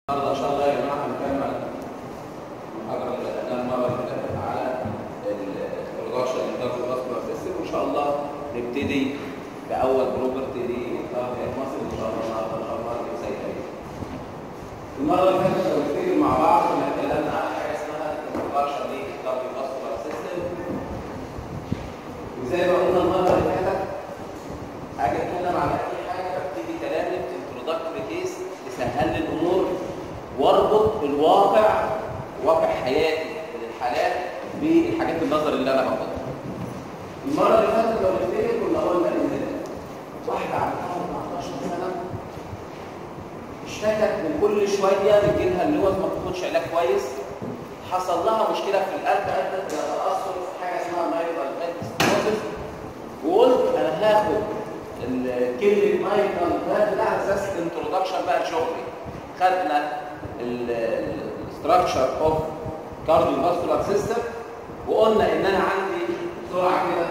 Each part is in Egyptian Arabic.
النهارده ان شاء الله يا جماعه هنكمل المحاضره اللي بدأناها المره اللي فاتت على البرودكشن انترفيو فاسكولار سيستم وان شاء الله نبتدي باول بروبرتي دي الكاردياك ماسل ان شاء الله النهارده ان شاء الله هنبقى زي كده. المره اللي فاتت لو نفتكر مع بعض كنا اتكلمنا عن حاجه اسمها البرودكشن دي الكارديو فاسكولار سيستم وزي ما قلنا المره اللي فاتت حاجه اتكلم عن اي حاجه بتيجي كلامي انترودكتوري كيس تسهل لي الامور واربط الواقع واقع حياتي للحالات بالحاجات النظر اللي انا باخدها. المره اللي فاتت لو نفتكر كنا قلنا ان واحده عندها 14 سنه اشتكت من كل شويه بتجي لها اللوز ما بتاخدش علاج كويس حصل لها مشكله في القلب ادت الى تاثر في حاجه اسمها مايكرال ميتستاسيس وقلت انا هاخد كلمه مايكرال ده ده على اساس الانترودكشن بقى لشغلي خدنا الستراكشر اوف كارديو فاسكولار سيستم وقلنا ان انا عندي بسرعه كده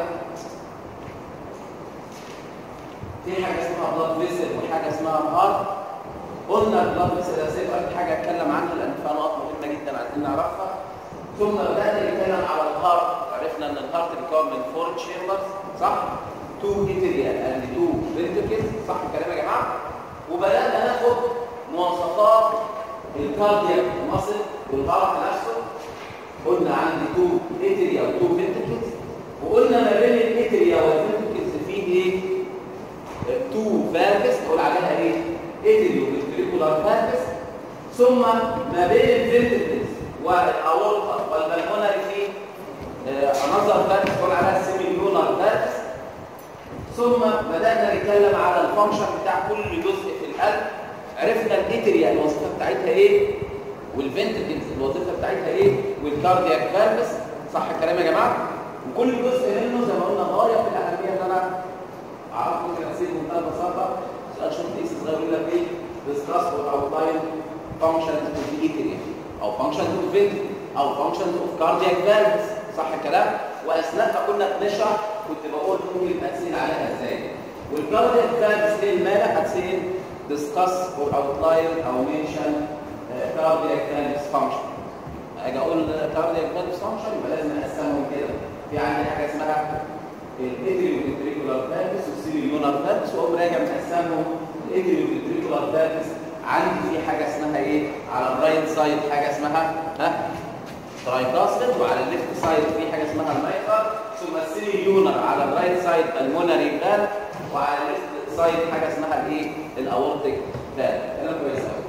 في حاجه اسمها بلاد فيسل وحاجه اسمها هارت قلنا البلاد فيسل ده سيبقى حاجه اتكلم عنها لان فيها نقط مهمه جدا عايزين نعرفها ثم بدانا نتكلم على الهارت عرفنا ان الهارت بيتكون من فور تشامبرز صح؟ تو اتريال اند تو فنتركلز صح الكلام يا جماعه؟ وبدانا ناخد مواصفات الكاردياك ماسل والهارت نفسه قلنا عندي تو اتريا وتو فنتركلز وقلنا ما بين الاتريا والفنتركلز فيه ايه؟ تو فالفس نقول عليها ايه؟ اتريو فنتريكولار فالفس ثم ما بين الفنتركلز والاورطه والبلمونري فيه انظر فالفس نقول عليها السيميليونار فالفس ثم بدانا نتكلم على الفانكشن بتاع كل جزء في القلب عرفنا الاتريا الوظيفه بتاعتها ايه والفنتركلز الوظيفه بتاعتها ايه والكاردياك فالفس صح الكلام يا جماعه وكل جزء منه زي ما قلنا غايه في الاهميه ان انا اعرف ممكن اسيب بمنتهى البساطه سؤال شرط ايه صغير يقول لك ايه discuss or outline functions of the atria او functions of ventricle او functions of cardiac valves صح الكلام واثناء ما كنا بنشرح كنت بقول ممكن تاثير عليها ازاي والكاردياك فالفز دي المالك هتسال discuss or outline او mention uh, cardiac valves function اجي اقول cardiac valves function يبقى لازم اقسمهم كده في عندي حاجه اسمها الاتريو فنتريكولار فالفز والسيريونار فالفز واقوم راجع مقسمهم الاتريو فنتريكولار فالفز عندي في حاجه اسمها ايه على الرايت سايد حاجه اسمها ها ترايكاسل وعلى الليفت سايد في حاجه اسمها المايتر ثم السيريونر على الرايت سايد المونري فالف وعلى الليفت سايد حاجه اسمها الايه الاورتيك فالف كلام كويس قوي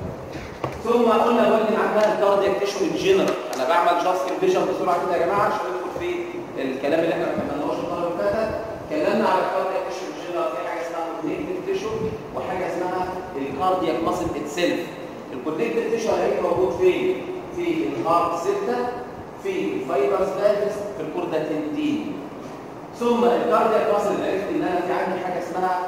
ثم قلنا بني عندها الكاردياك تيشو ان جنرال انا بعمل جاست فيجن بسرعه كده يا جماعه عشان ندخل في الكلام اللي احنا ما كملناهوش المره اللي فاتت اتكلمنا على الكاردياك تيشو ان جنرال في حاجه اسمها كونكتيف تيشو وحاجه اسمها الكاردياك ماسل اتسيلف الكونكتيف تيشو هيبقى موجود فين في الهارت 6 في الفايبرز فالفز في الكوردا تندين ثم الكاردياك ماسل عرفت ان انا في عندي حاجه اسمها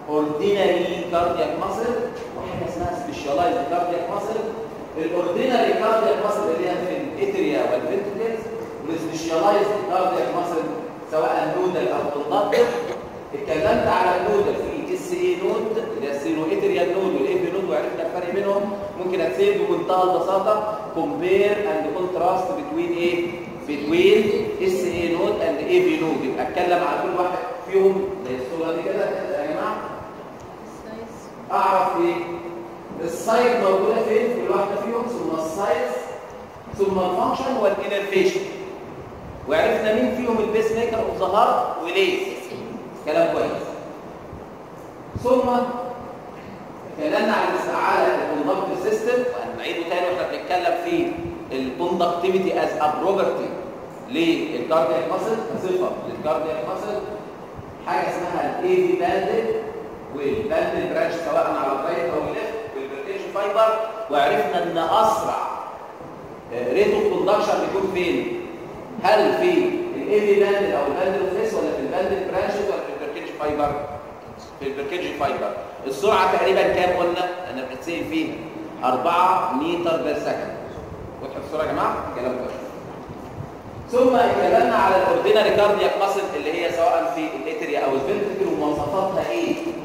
اوردينري كاردياك ماسل وحاجه اسمها سبيشالايزد كاردياك ماسل الاوردينري كاردياك ماسل اللي هي في الاتريا والفنتركلز والسبيشالايزد كاردياك ماسل سواء نودل او كوندكتور اتكلمت على النودل في اس اي نود اللي هي السينو اتريال نود والاف نود وعرفنا الفرق بينهم ممكن اتسيب بمنتهى البساطه كومبير اند كونتراست بتوين ايه بتوين اس اي نود اند اي في نود يبقى اتكلم على كل واحد فيهم زي الصوره دي كده يا جماعه اعرف ايه السايت موجوده فين في كل واحده فيهم ثم السايز ثم الفانكشن والانرفيشن وعرفنا مين فيهم البيس ميكر اوف ذا هارت وليه كلام كويس ثم اتكلمنا عن على الكوندكتيف سيستم وهنعيده تاني واحنا بنتكلم في الكوندكتيفيتي از ا بروبرتي للكاردياك ماسل كصفه للكاردياك ماسل حاجه اسمها الاي في باندل والباندل برانش سواء على الرايت او الليفت والبرتيشن فايبر وعرفنا ان اسرع ريت اوف كوندكشن بيكون فين؟ هل في الاي في باندل او الباندل فيس ولا في الباندل برانشز ولا في البرتيشن فايبر؟ في البركيج فايبر السرعه تقريبا كام قلنا انا بنتسال فيها 4 متر بير سكند واضح الصوره يا جماعه كلام كويس ثم اتكلمنا على الاوردينري كاردياك ماسل اللي هي سواء في الاتريا او الفنتركل ومواصفاتها ايه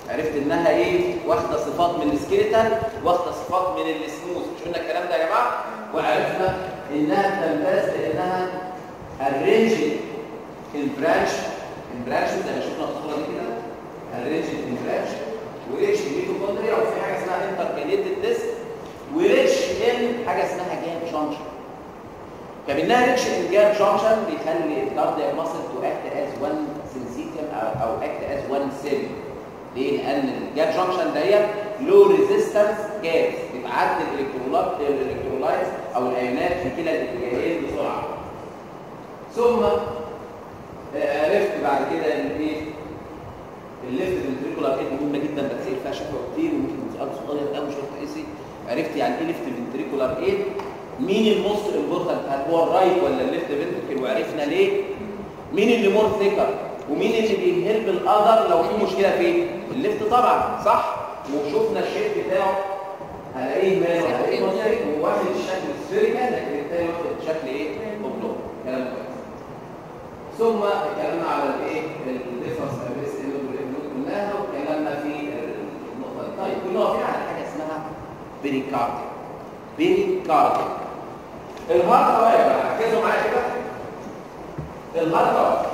عرفت انها ايه واخده صفات من السكيلتال واخده صفات من السموث مش قلنا الكلام ده يا جماعه وعرفنا انها بتمتاز لانها arranged البرانش البرانش زي ما شفنا في الصوره دي كده arranged البرانش وريتش ميتوكوندريا وفي حاجه اسمها انتركاليتد ديسك وريتش ان حاجه اسمها جاب جانكشن فمنها ريتش ان جاب جانكشن بيخلي الكاردياك ماسل تو اكت از وان سنسيتيم او او اكت از وان سيل ليه؟ لان الجاب جانكشن ديت لو ريزيستنس جاز بتعدي الالكترولايت الالكترولايتس او الايونات في كلا الاتجاهين بسرعه ثم عرفت بعد كده ان ايه الليفت فنتريكولار ايد مهمه جدا بتسال فيها شكوى كتير وممكن سؤال صغير قوي مش رئيسي عرفت يعني ايه ليفت فنتريكولار ايد مين الموست امبورتنت هل هو الرايت ولا الليفت فنتريكل وعرفنا ليه مين اللي مور ثيكر ومين اللي بيهلب الاذر لو في مشكله فين الليفت طبعا صح وشفنا الشيب بتاعه هلاقيه ماله هلاقيه مونيريك وواخد الشكل سفيريكال لكن الثاني واخد شكل ايه اوبلون كلام كويس ثم اتكلمنا على الايه الديفرنس بين السيلول والابنود كلها واتكلمنا في النقطه دي طيب كنا واقفين على حاجه اسمها بريكارديا بريكارديا الهارت واقف بقى ركزوا معايا كده الهارت واقف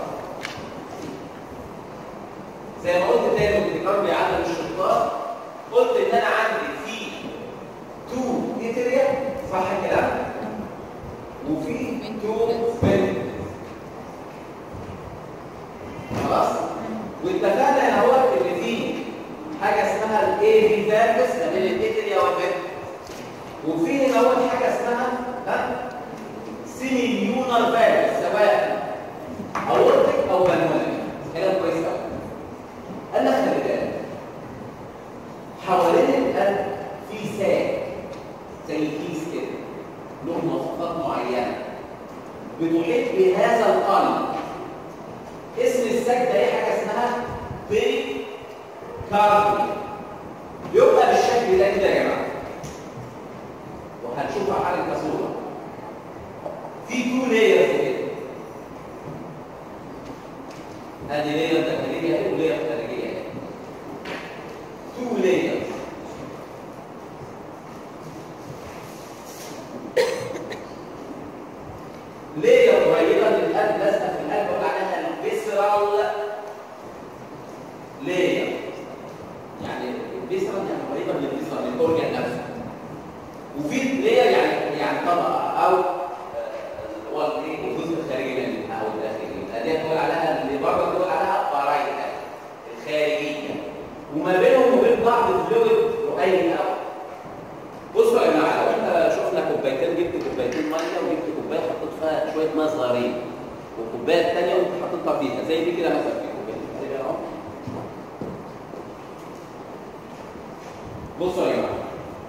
زي ما قلت تاني البريكارديا بيعلم الشطار قلت ان انا عندي في تو اتريا صح الكلام وفي تو فينتريا خلاص واتفقنا هنا هو ان في حاجه اسمها الاي في فالفس ما بين الاتريا والفنتريا وفي هنا هو حاجه اسمها ها سيمي يونر فالفس سواء اورتيك او بالمونري كلام كويس قوي قال لك خلي بالك حوالين القلب في ساك زي كيس كده له مواصفات معينه بتحيط بهذا القلب اسم الساك ده ايه حاجه اسمها بري كاردي يبقى بالشكل ده كده يا جماعه وهنشوفها حاله كصوره في تو لايرز كده ادي لاير داخليه اهي ولاير خارجيه اهي تو لايرز لاير قريبه للقلب لازقه في القلب بقول عليها الفيسرال لاير يعني الفيسرال يعني قريبه من الفيسرال من الاورجن نفسه وفي لاير يعني يعني طبقه او هو الايه الجزء الخارجي منها او الداخلي دي بنقول عليها اللي بره بنقول عليها بارايتا الخارجيه وما بينهم وبين بعض فلويد قليل قوي بصوا يا جماعه لو احنا شفنا كوبايتين جبت كوبايتين ميه وجبت كوبايه حطيت فيها شويه ميه صغيرين والكوبايه الثانيه قمت حاططها فيها زي دي كده مثلا في كوبايه اهو بصوا يا جماعه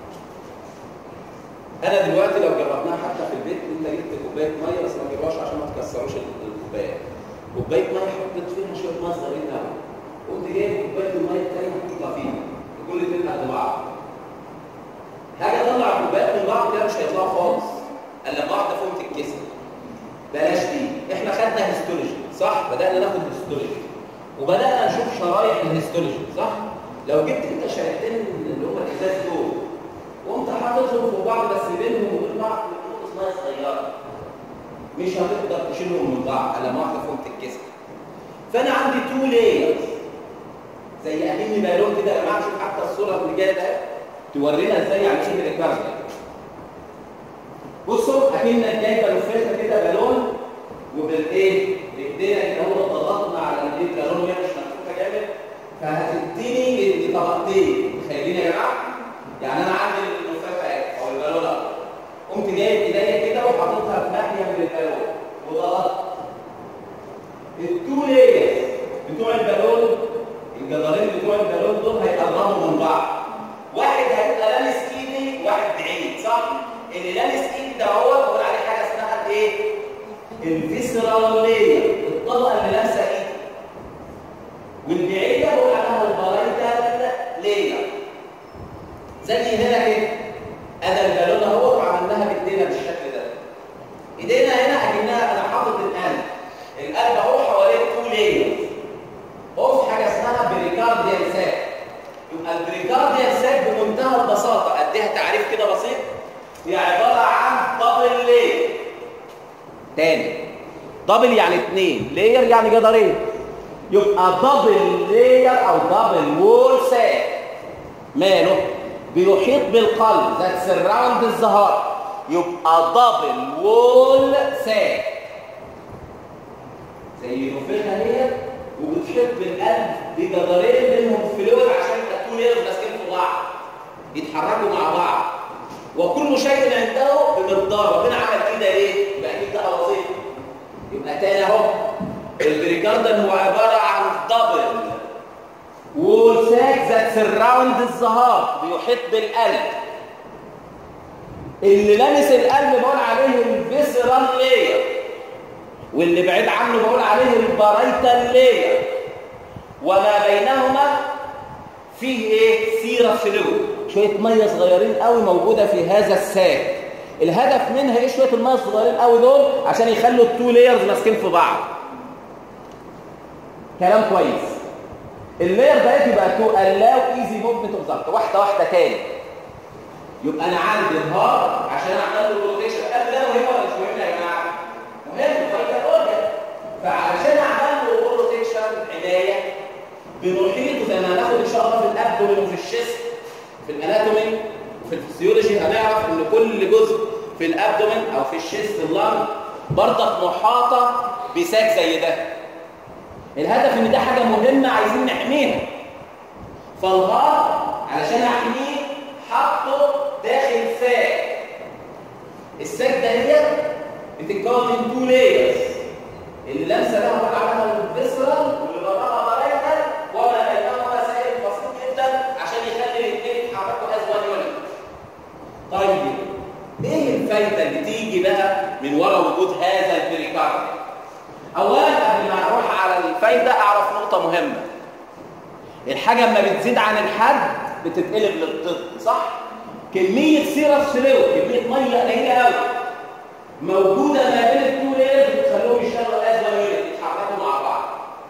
انا دلوقتي لو جربناها حتى في البيت انت جبت كوبايه ميه بس ما تجيبهاش عشان ما تكسروش الكوبايه كوبايه ميه حطيت فيها شويه ميه صغيرين قوي قمت جايب كوبايه الميه الثانيه حطيتها فيها كل الاثنين قد بعض حاجه اطلع كوبايات من بعض كده مش هيطلعوا خالص الا لما واحده فوق تتكسر بلاش دي احنا خدنا هيستولوجي صح بدانا ناخد هيستولوجي وبدانا نشوف شرايح الهيستولوجي صح لو جبت انت شريحتين اللي هم الازاز دول وقمت حاططهم فوق بعض بس بينهم وبين بعض نقطه ميه صغيره مش هتقدر تشيلهم من بعض الا لما واحده فوق تتكسر فانا عندي تو لايرز زي اكني بالون كده يا جماعه شوف حتى الصوره اللي جايه ده تورينا ازاي يعني ايه بريكارديا بصوا اكنك جايبه لفيتها كده بالون وبالايه بايدينا كده هو ضغطنا على الايد بالون وهي مش مفتوحه جامد فهتديني لطبقتين متخيلين يا جماعه يعني انا عندي اللفافه اهي او البالونه قمت جايب ايديا كده وحاططها في ناحيه من البالون وضغطت التو لايرز بتوع البالون الجدارين بتوع البالون دول هيقربوا من بعض واحد هيبقى لامس ايدي واحد بعيد صح اللي لامس ايدي ده هو بقول عليه حاجه اسمها الايه الفيسرال لاير الطبقه اللي لامسه ايدي والبعيده بقول عليها البارايتال لاير زي هنا كده انا البالونه اهو وعملناها بايدينا بالشكل ده ايدينا هنا اكنها انا حاطط القلب القلب اهو حواليه تو لايرز هو في حاجه اسمها بريكارديال ساك هي عباره عن دبل لير تاني دبل يعني اثنين لير يعني جدارين يبقى دبل لير او دبل وول ساك ماله بيحيط بالقلب ذات سراوند الزهار يبقى دبل وول ساك زي نوفيلها هي وبتحيط بالقلب بجدارين بينهم فلويد عشان يبقى تو ليرز ماسكين في بعض يتحركوا مع بعض وكل شيء عنده بمقدار ربنا عمل كده ليه؟ يبقى اكيد ده وظيفه يبقى تاني اهو البريكاردن هو عباره عن دبل وول ساك ذات سراوند الزهار بيحيط بالقلب اللي لامس القلب بقول عليه الفيسرال لير واللي بعيد عنه بقول عليه البرايتال لير وما بينهما فيه ايه سيره فلويد شويه ميه صغيرين قوي موجوده في هذا الساك الهدف منها ايه شويه الميه الصغيرين قوي دول عشان يخلوا التو لايرز ماسكين في بعض كلام كويس اللاير ده يبقى تو الاو ايزي موفمنت اوف ضغط واحده واحده تاني يبقى انا عندي الهارت عشان اعمل له روتيشن قبل ده مهم ولا مش مهم يا جماعه مهم فايده اورجن فعشان اعمل له روتيشن عنايه بنحيطه زي ما هناخد ان شاء الله في الابدومين وفي الشيست في الاناتومي وفي الفسيولوجي هنعرف ان كل جزء في الابدومين او في الشيست اللنج برضك محاطه بساك زي ده الهدف ان ده حاجه مهمه عايزين نحميها فالهارت علشان احميه حطه داخل ساك الساك ده هي بتتكون من تو لايرز اللي لامسه لها بقى علامه الفيسرال واللي براها برايتال وما بينهما سائل بسيط جدا عشان يخلي الاثنين يتحركوا از وان يونت طيب ايه الفايده اللي تيجي بقى من وراء وجود هذا البريكارد اولا قبل ما اروح على الفايده اعرف نقطه مهمه الحاجه اما بتزيد عن الحد بتتقلب للضد صح كميه سيرس فلويد كميه ميه قليله قوي موجوده ما بين التو لايرز بتخليهم يشتغلوا از وان يونت يتحركوا مع بعض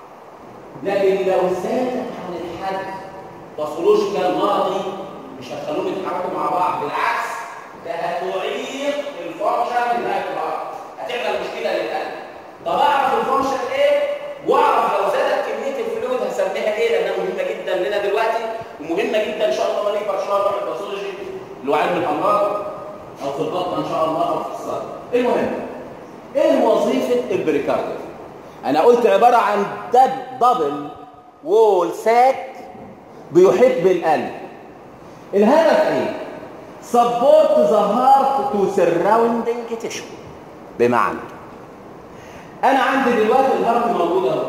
لكن لو زادت عن الحد باثولوجيكال مرضي مش هتخلوهم يتحركوا مع بعض بالعكس ده هتعيق الفانكشن بتاع الهارت هتعمل مشكله للقلب طب اعرف الفانكشن ايه واعرف لو زادت كميه الفلويد هسميها ايه لانها مهمه جدا لنا دلوقتي ومهمه جدا ان شاء الله ما نكبر شويه نروح الباثولوجي اللي هو علم الامراض او في البطن ان شاء الله او في الصدر المهم ايه وظيفه البريكارديوم انا قلت عباره عن دب دبل وول ساك بيحيط بالقلب الهدف ايه support the heart to surrounding tissue بمعنى انا عندي دلوقتي الهارت موجود اهو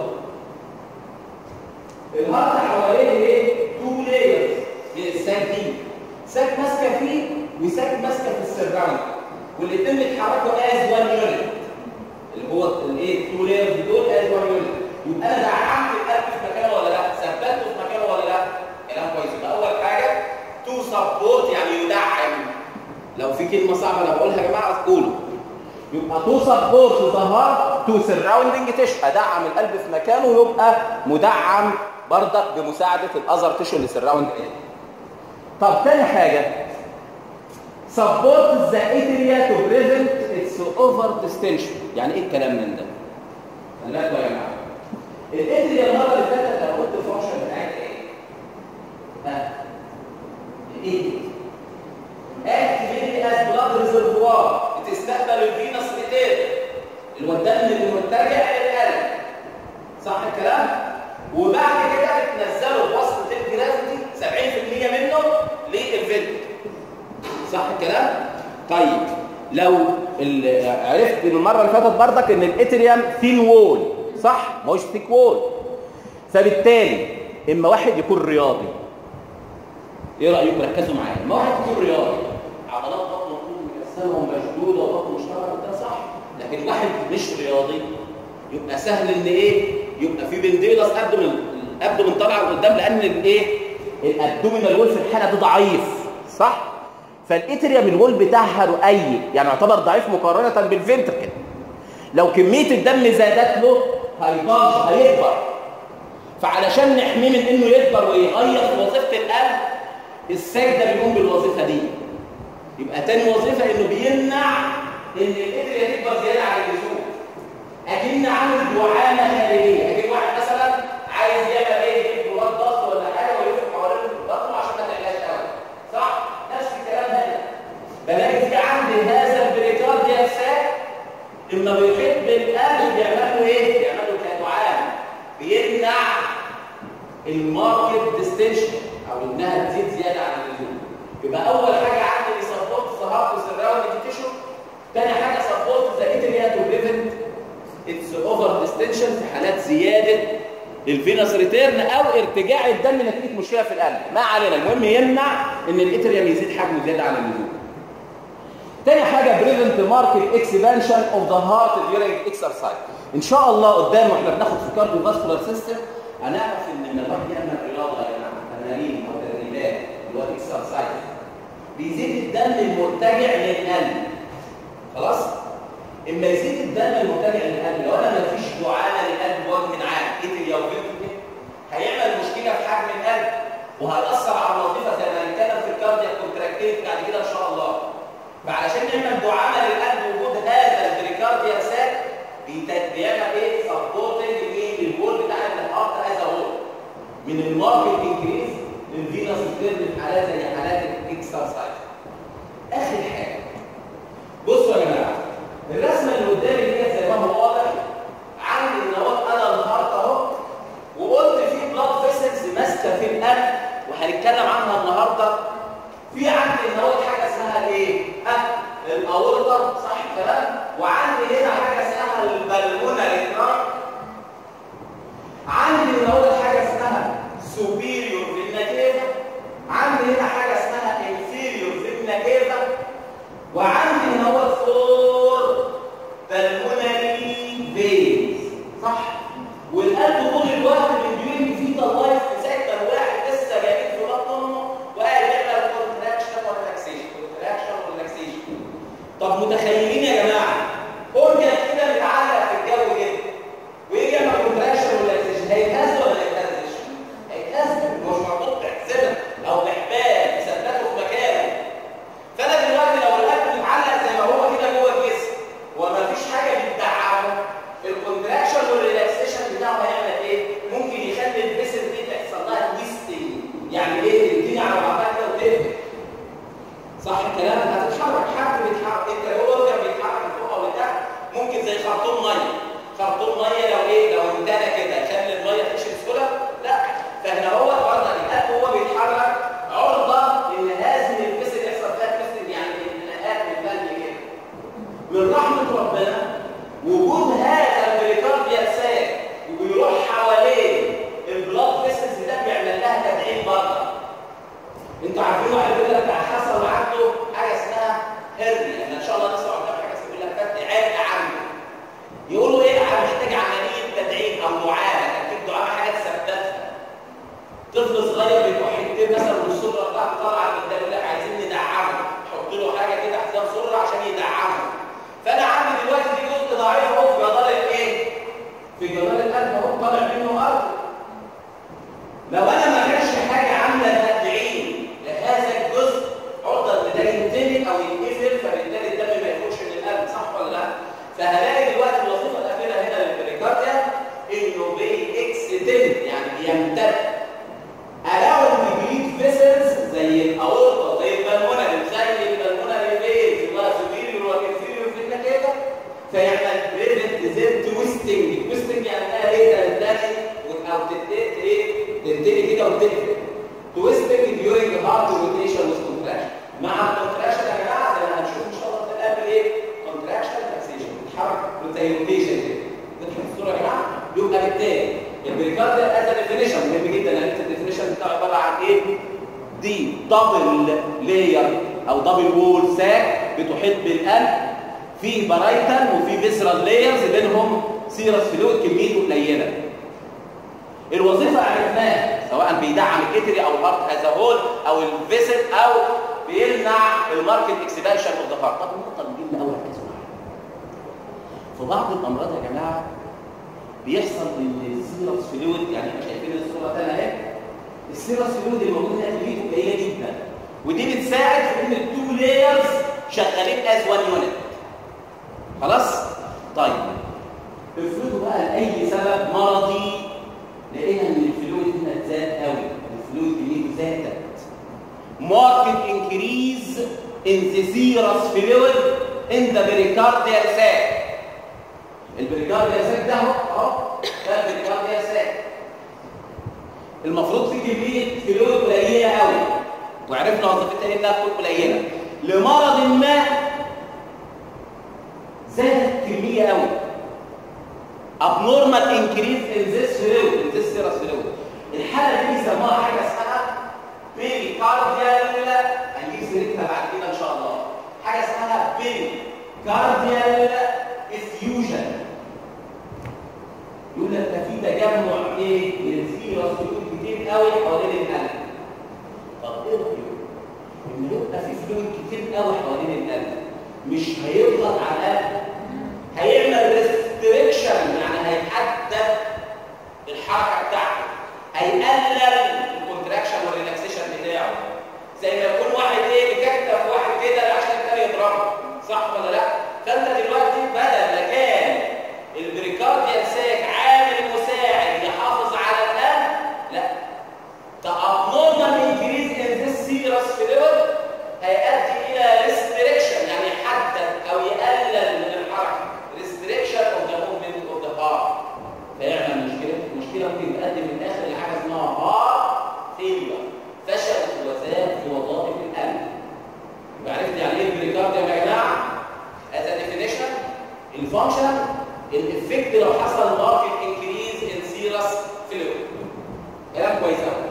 الهارت حواليه ايه تو لايرز الساك دي ساك ماسكه فيه وساك ماسكه في السراوند والاثنين بيتحركوا از وان يونت اللي هو الايه تو لايرز دول از وان يونت يبقى انا دعمت القلب في مكانه ولا لا ثبته في مكانه ولا لا كلام كويس يبقى اول حاجه تو سبورت يعني يدعم لو في كلمه صعبه انا بقولها يا جماعه قولوا يبقى تو سبورت ذا هارت تو سراوندنج تيشو ادعم القلب في مكانه ويبقى مدعم برضك بمساعده الاذر تيشو اللي سراوند طب تاني حاجه سبورت ذا اتريا تو بريفنت اتس اوفر ديستنشن يعني ايه الكلام من ده خلي بالكم يا جماعه الاتريا المره اللي فاتت انا قلت الفانكشن بتاعتها ايه ها ايه اكتيفيتي از بلاد ريزرفوار بتستقبل الفينس ريتير اللي هو الدم اللي متجه للقلب صح الكلام وبعد كده بتنزله بواسطه الجرافيتي 70% منه للفنتر صح الكلام طيب لو عرفت المره اللي فاتت بردك ان الاتريوم ثين وول صح ما هوش ثيك وول فبالتالي اما واحد يكون رياضي ايه رايكم ركزوا معايا اما واحد يكون رياضي عضلات بطنه تكون مكسره ومشدوده وبطنه مشتركه ده صح لكن واحد مش رياضي يبقى سهل ان ايه يبقى في بنديلس ابدومين الابدومين طالع لقدام لان الايه الابدومينال وول في الحاله دي ضعيف صح فالاتريوم الوول بتاعها رقيق يعني يعتبر ضعيف مقارنه بالفنتركل لو كميه الدم زادت له هيضاج هيكبر فعلشان نحميه من انه يكبر ويغير في وظيفه القلب الساك ده بيقوم بالوظيفه دي يبقى تاني وظيفه انه بيمنع ان الاتريا تكبر زياده عن اللزوم اكن عامل دعامه خارجيه اكن واحد مثلا عايز يعمل ايه يجيب بلاد ضغط ولا حاجه ويلف حوالين بطنه عشان ما تعلاش قوي صح نفس الكلام هنا بلاقي في عندي هذا البريكارديال ساك اما بيحيط بالقلب بيعمل له ايه بيعمل له كدعامه بيمنع الماركت ديستنشن او انها تزيد زياده عن اللزوم يبقى اول حاجه عندي بيسبورت ذا هارت سراوندنج تيشو تاني حاجه سبورت ذا اتريا تو بريفنت اتس اوفر ديستنشن في حالات زياده للفينس ريتيرن او ارتجاع الدم نتيجه مشكله في القلب ما علينا المهم يمنع ان الاتريوم يزيد حجمه زياده عن اللزوم تاني حاجه بريفنت ماركت اكسبانشن اوف ذا هارت ديورنج اكسرسايز ان شاء الله قدام واحنا بناخد في كارديو فاسكولار سيستم هنعرف ان لما الواحد يعمل رياضه يا جماعه تمارين او تدريبات اللي هو اكسرسايز بيزيد الدم المرتجع للقلب خلاص اما يزيد الدم المرتجع للقلب لو انا ما فيش دعامه للقلب بوجه عام اتريا وفيرتيكال هيعمل مشكله في حجم القلب وهيأثر على الوظيفه زي ما هنتكلم في الكاردياك كونتراكتيف بعد كده ان شاء الله فعلشان نعمل دعامه للقلب وجود هذا البريكارديال ساك بيعمل ايه سبورتنج ايه للوول بتاع الهارت از هول من الماركت انكريز للفينس ريتيرن في حالات زي حالات الاكسرسايز اخر حاجه بصوا يا جماعه الرسمه اللي قدامي دي زي ما هو واضح عندي النواه انا النهارده اهو وقلت في بلاد فيسلز ماسكه في القلب وهنتكلم عنها النهارده في عندي النواه حاجه اسمها ايه؟ ها الاورطه صح الكلام وعندي هنا حاجه اسمها البلمونري تراك عندي النواه حاجه اسمها سوبيريور فينا كيفا عندي هنا حاجه اسمها انفيريور فينا كيفا وعندي هنا هو فور بالمونري فيز صح والقلب طول الوقت بيديورنج فيه لايف مسكر واحد لسه جايين في بطن امه وقاعد يعمل كونتراكشن وريلاكسيشن كونتراكشن وريلاكسيشن طب متخيلين يا جماعه اورجن كده متعلق في الجو كده ويجي يعمل كونتراكشن وريلاكسيشن هيتهز ولا ما يتهزش؟ هيتهز مش مربوط بحزمه او بحبال يثبته في مكانه فانا دلوقتي لو القلب متعلق زي ما هو كده جوه الجسم وما فيش حاجه بتدعمه الكونتراكشن والريلاكسيشن بتاعه هيعمل ايه؟ ممكن يخلي الفيسل دي تحصل لها تويستنج يعني ايه تديني على بعضها كده وتقفل صح الكلام هتتحرك حد بيتحرك انت هو كان بيتحرك فوق او لتحت ممكن زي خرطوم ميه خرطوم ميه لو ايه لو انتنى كده يخلي الميه تمشي بسهوله لا فهنا هو برضه القلب هو بيتحرك عرضه ان لازم الفيسل يحصل فيها تويستنج يعني الانتقالات من القلب كده من رحمه ربنا وجود هذا البريكارديال ساك وبيروح حواليه البلاد فيسلز ده بيعمل لها تدعيم برضه انتوا عارفين واحد يقول لك ده حصل عنده حاجه اسمها هرني لان ان شاء الله نسمع قدام حاجه اسمها يقول لك فتح عرق عنده يقولوا ايه انا محتاج عمليه تدعيم او دعامه تركيب دعامه حاجه تثبتها طفل صغير بيروح يكتب مثلا والسره بتاعته طالعه من ده يقول لك عايزين ندعمه حط له حاجه كده حزام سره عشان يدعمه فانا عندي دلوقتي في جزء ضعيف اهو في جدار الايه؟ في جدار القلب اهو طالع منه ارض لو انا ما كانش حاجه عامله تدعيم لهذا الجزء عرضه ان ده ينتهي او يتقفل فبالتالي الدم ما يخرجش من القلب صح ولا لا؟ فهلاقي دلوقتي الوظيفه الاخيره هنا للبريكارديا انه بيكستند يعني بيمتد الاقوا البيبيت فيسلز زي الاورطه زي البلمونري زي البلمونري فيز الله سوبيريور وانفيريور في كده فيعمل بريفنت زي تويستنج تويستنج يعني انها ايه تنتهي او تبتدي ايه تبتدي كده وتقفل تويستنج ديورنج هارت روتيشن وكونتراكشن مع الكونتراكشن يا جماعه زي ما هنشوف ان شاء الله في القلب ايه كونتراكشن ريلاكسيشن بتتحرك روتيشن كده تدخل الصوره يا جماعه يبقى بالتالي البريكارديال از ديفينيشن مهم جدا لان الديفينيشن بتاعه عباره عن ايه دي دبل لاير او دبل وول ساك بتحيط بالقلب في بارايتال وفي فيسرال لايرز بينهم سيرس فلويد كميته قليله الوظيفه عرفناها سواء بيدعم الاتري او الهارت از هول او الفيسل او بيمنع الماركت اكسبانشن اوف ذا هارت طب النقطه المهمه قوي ركزوا معايا في بعض الامراض يا جماعه بيحصل ان السيرس فلويد يعني احنا شايفين الصوره ده اهي السيرس فلويد الموجود هنا كميته قليله جدا ودي بتساعد في ان التو لايرز شغالين از وان يونت خلاص طيب افرضوا بقى لاي سبب مرضي لقينا ان الفلويد هنا زاد قوي الفلويد كميته زادت marked increase in the serous fluid in the pericardial sac البريكارديال sac ده اهو اهو ده البريكارديال sac المفروض في كميه فلويد قليله قوي وعرفنا وظيفتها ايه انها تكون قليله لمرض ما زادت كميه قوي abnormal increase in this fluid in this serous fluid الحاله دي بيسموها حاجه اسمها بيريكارديال هنجيب سيرتها بعد كده ان شاء الله حاجه اسمها بيريكارديال افيوجن يقول لك ده في تجمع ايه من السيرس فلويد كتير قوي حوالين القلب طب ايه رايك ان يبقى في فلويد كتير قوي حوالين القلب مش هيضغط على القلب هيعمل ريستريكشن يعني هيحدد الحركه بتاعته هيقلل الكونتراكشن والريلاكسيشن بتاعه زي ما يكون واحد ايه بيكتف واحد كده عشان التاني يضربه صح ولا لا فانت دلوقتي بدل ما كان البريكارديال ساك عامل مساعد يحافظ على القلب لا ده abnormal increase in this serous fluid هيؤدي الى restriction يعني يحدد او يقلل من الحركه restriction of the movement of the heart فيعمل مشكله مشكله ممكن تؤدي في الاخر لحاجه اسمها heart failure فشل وفاه في وظائف القلب يبقى عرفت يعني ايه البريكارديوم يا جماعه as a definition الفانكشن الافكت لو حصل ماركت انكريز ان سيرس فلويد كلام كويس قوي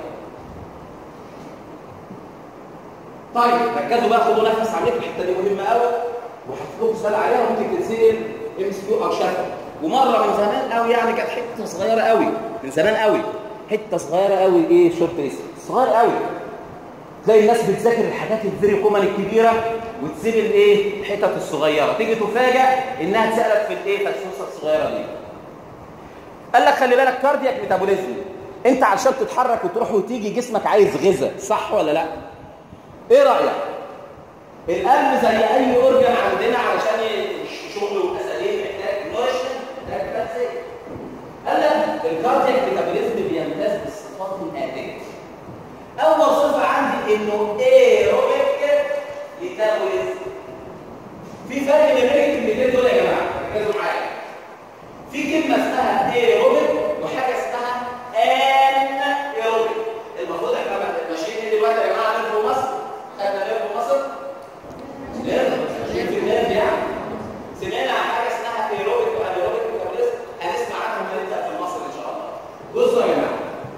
طيب ركزوا بقى خدوا نفس عمليه الحته دي مهمه قوي وهحط لكم سؤال عليها وممكن تتسال ام اس كيو او شفا ومره من زمان قوي يعني كانت حته صغيره قوي من زمان قوي حته صغيره قوي ايه شورت ليست صغير قوي تلاقي الناس بتذاكر الحاجات الفيري كومن الكبيره وتسيب الايه الحتت الصغيره تيجي تفاجئ انها اتسالت في الايه في السوسه الصغيره دي قال لك خلي بالك كاردياك ميتابوليزم انت علشان تتحرك وتروح وتيجي جسمك عايز غذاء صح ولا لا ايه رايك القلب زي اي اورجن عندنا علشان شغله يبقى سليم محتاج نورشن محتاج تغذيه قال لك الكاردياك ميتابوليزم بيمتاز بالصفات الاتيه اول صفه عندي انه ايروبيك ميتابوليزم في فرق بين الكلمتين دول يا جماعه ركزوا معايا في كلمه اسمها ايروبيك وحاجه اسمها ان ايروبيك المفروض احنا ماشيين ايه دلوقتي يا جماعه نلف مصر خدنا نلف مصر نلف ماشيين في النلف يعني سمعنا عن حاجه اسمها ايروبيك وانيروبيك ميتابوليزم هنسمع عنهم هنبدا في مصر ان شاء الله بصوا يا جماعه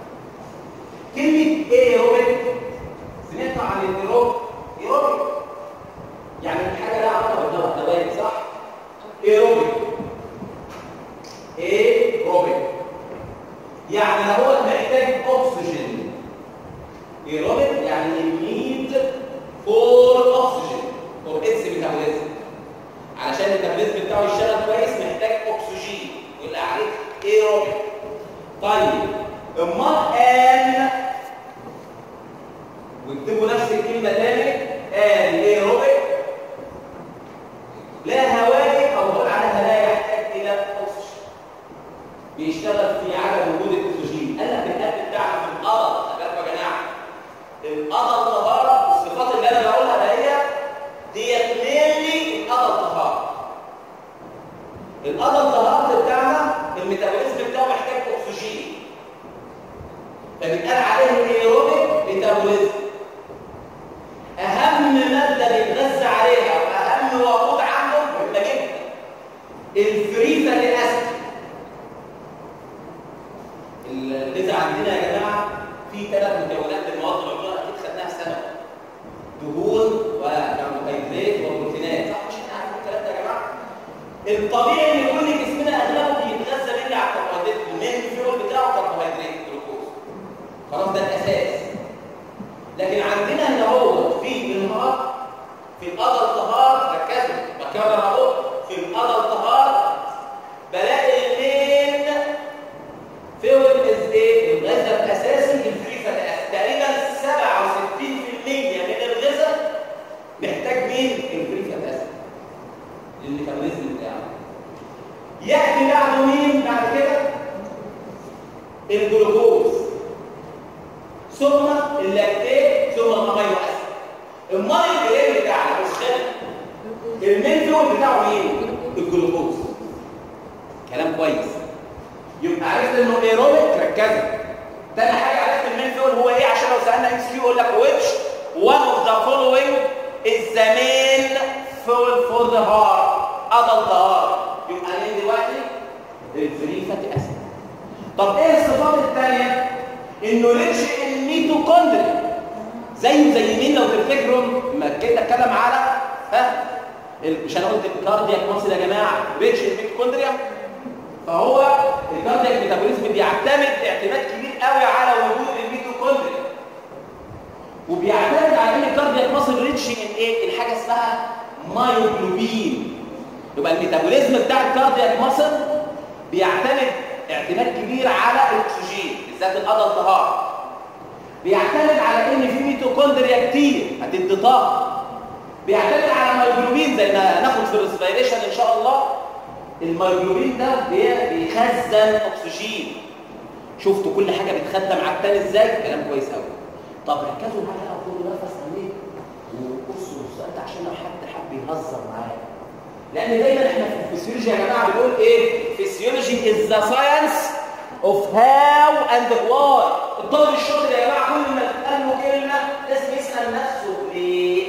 كلمه ايروبيك سمعتوا عن الايروب ايروبيك يعني الحاجه لها علاقه بالدواء دواء صح ايروبيك ايروبيك يعني هو محتاج اكسجين ايروبيك يعني need for oxygen for its metabolism علشان الميتابوليزم بتاعه يشتغل كويس محتاج اكسجين يبقى عليك ايروبيك طيب امال ان واكتبوا نفس الكلمه تاني ان ايروبيك لا هوائي او بقول عنها لا يحتاج الى اكسجين بيشتغل في عدم وجود الاكسجين قال لك القلب بتاعنا في القضاء خلي يا جماعه القضاء الطهاره الصفات اللي انا بقولها ده هي ديت مينلي القضاء الطهاره القضاء الطهاره بتاعنا الميتابوليزم بتاعه محتاج اكسجين فبيتقال عليه ايروبيك ميتابوليزم اهم ماده بيتغذى عليها واهم وقود عنده مهمه جدا الفري فاتي اسيد الغذاء عندنا يا جماعه في ثلاث مكونات للمواد العضويه اكيد خدناها في سنه دهون وكربوهيدرات وبروتينات صح مش احنا عارفين الكلام ده يا جماعه الطبيعي ان كل جسمنا اغلبه بيتغذى مني على الكربوهيدرات المين فيول بتاعه كربوهيدرات جلوكوز خلاص ده الاساس لكن عندنا هنا هو في النهار في القضاء الطهار ركزوا بكرر اهو في القضاء الطهار بلاقي المين فيول از ايه الغذاء الاساسي الفري فات تقريبا 67% من الغذاء ياتي بعده مين بعد كده الجلوكوز ثم اللاكتيت ثم الامينو اسيد الميه الايه بتاعنا مش خالي المين فيول بتاعه مين الجلوكوز كلام كويس يبقى عرفت انه ايروبيك ركزوا تاني حاجه عرفت المين فيول هو ايه عشان لو سالنا ام كيو يقول لك which one of the following is the main fuel for the heart adult heart يبقى مين دلوقتي الفري فاتي اسيد طب ايه الصفات الثانيه انه ريتش الميتوكوندريا زيه زي مين لو تفتكروا ما كده اتكلم على ها مش انا قلت الكاردياك ماسل يا جماعه ريتش الميتوكوندريا فهو الكاردياك ميتابوليزم بيعتمد اعتماد كبير قوي على وجود الميتوكوندريا وبيعتمد على ان الكاردياك ماسل ريتش ان ايه الحاجه اسمها مايوجلوبين يبقى الميتابوليزم بتاع الكاردياك ماسل بيعتمد اعتماد كبير على الاكسجين بالذات الادلت هارت بيعتمد على ان في ميتوكوندريا كتير هتدي طاقه بيعتمد على مايوجلوبين زي ما هناخد في الريسبيريشن ان شاء الله المايوجلوبين ده بيخزن اكسجين شفتوا كل حاجه بتخدم على التاني ازاي كلام كويس قوي طب ركزوا معايا بقى خدوا نفس عميق وبصوا السؤال ده عشان لو حد حب يهزر معايا لان دايما احنا في الفسيولوجي يا جماعه بنقول ايه فسيولوجي از ذا ساينس اوف هاو اند واي الطالب الشاطر يا جماعه كل ما تقال له كلمه لازم يسال نفسه ليه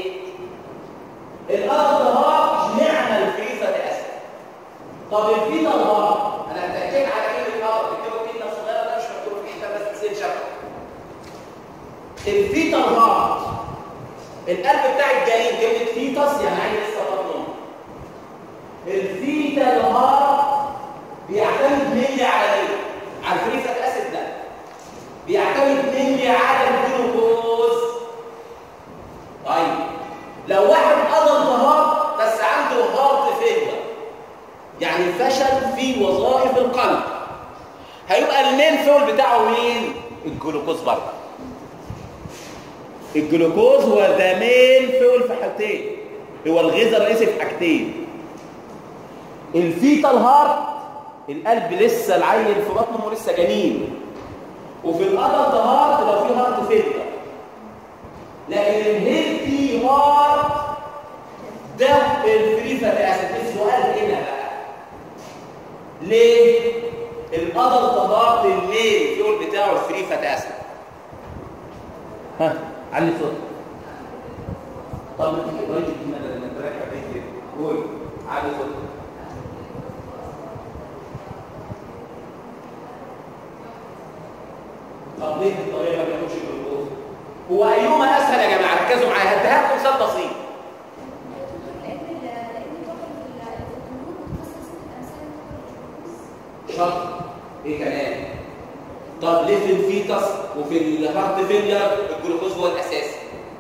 الارض هار اشمعنى الفريزه اسد طب الفيتا الهار انا اتاكد على كلمه ارض بتكتبوا كلمه صغيره ده مش مكتوب في الكتاب بس تسيل شكل الفيتا الهار القلب بتاع الجنين كلمه فيتاس يعني عين لسه بطنه الفيتا الهار بيعتمد ملي على ايه على الفريزه الاسد ده بيعتمد ملي على الجلوكوز طيب لو واحد قضى الهار بس عنده هارت فيلر يعني فشل في وظائف القلب هيبقى المين فول بتاعه مين الجلوكوز برضه الجلوكوز هو ذا مين فول في حاجتين هو الغذاء الرئيسي في حاجتين الفيتال هارت القلب لسه العيل في بطنه لسه جنين وفي الادلت هارت لو في هارت فيلر لكن الهيلثي هارت ده الفري فاتي اسيد السؤال هنا بقى ليه الادلت هارت المين فيول بتاعه الفري فاتي اسيد ها علي صوت طب ما تيجي قريب كده لما انت رايح بعيد كده قول علي صوت طب ليه الطريقه ما بياخدش جلوكوز هو ايهما اسهل يا جماعه ركزوا معايا هديها لكم مثال بسيط شرط ايه كمان طب ليه في الفيتس وفي الهارت فيلير الجلوكوز هو الاساسي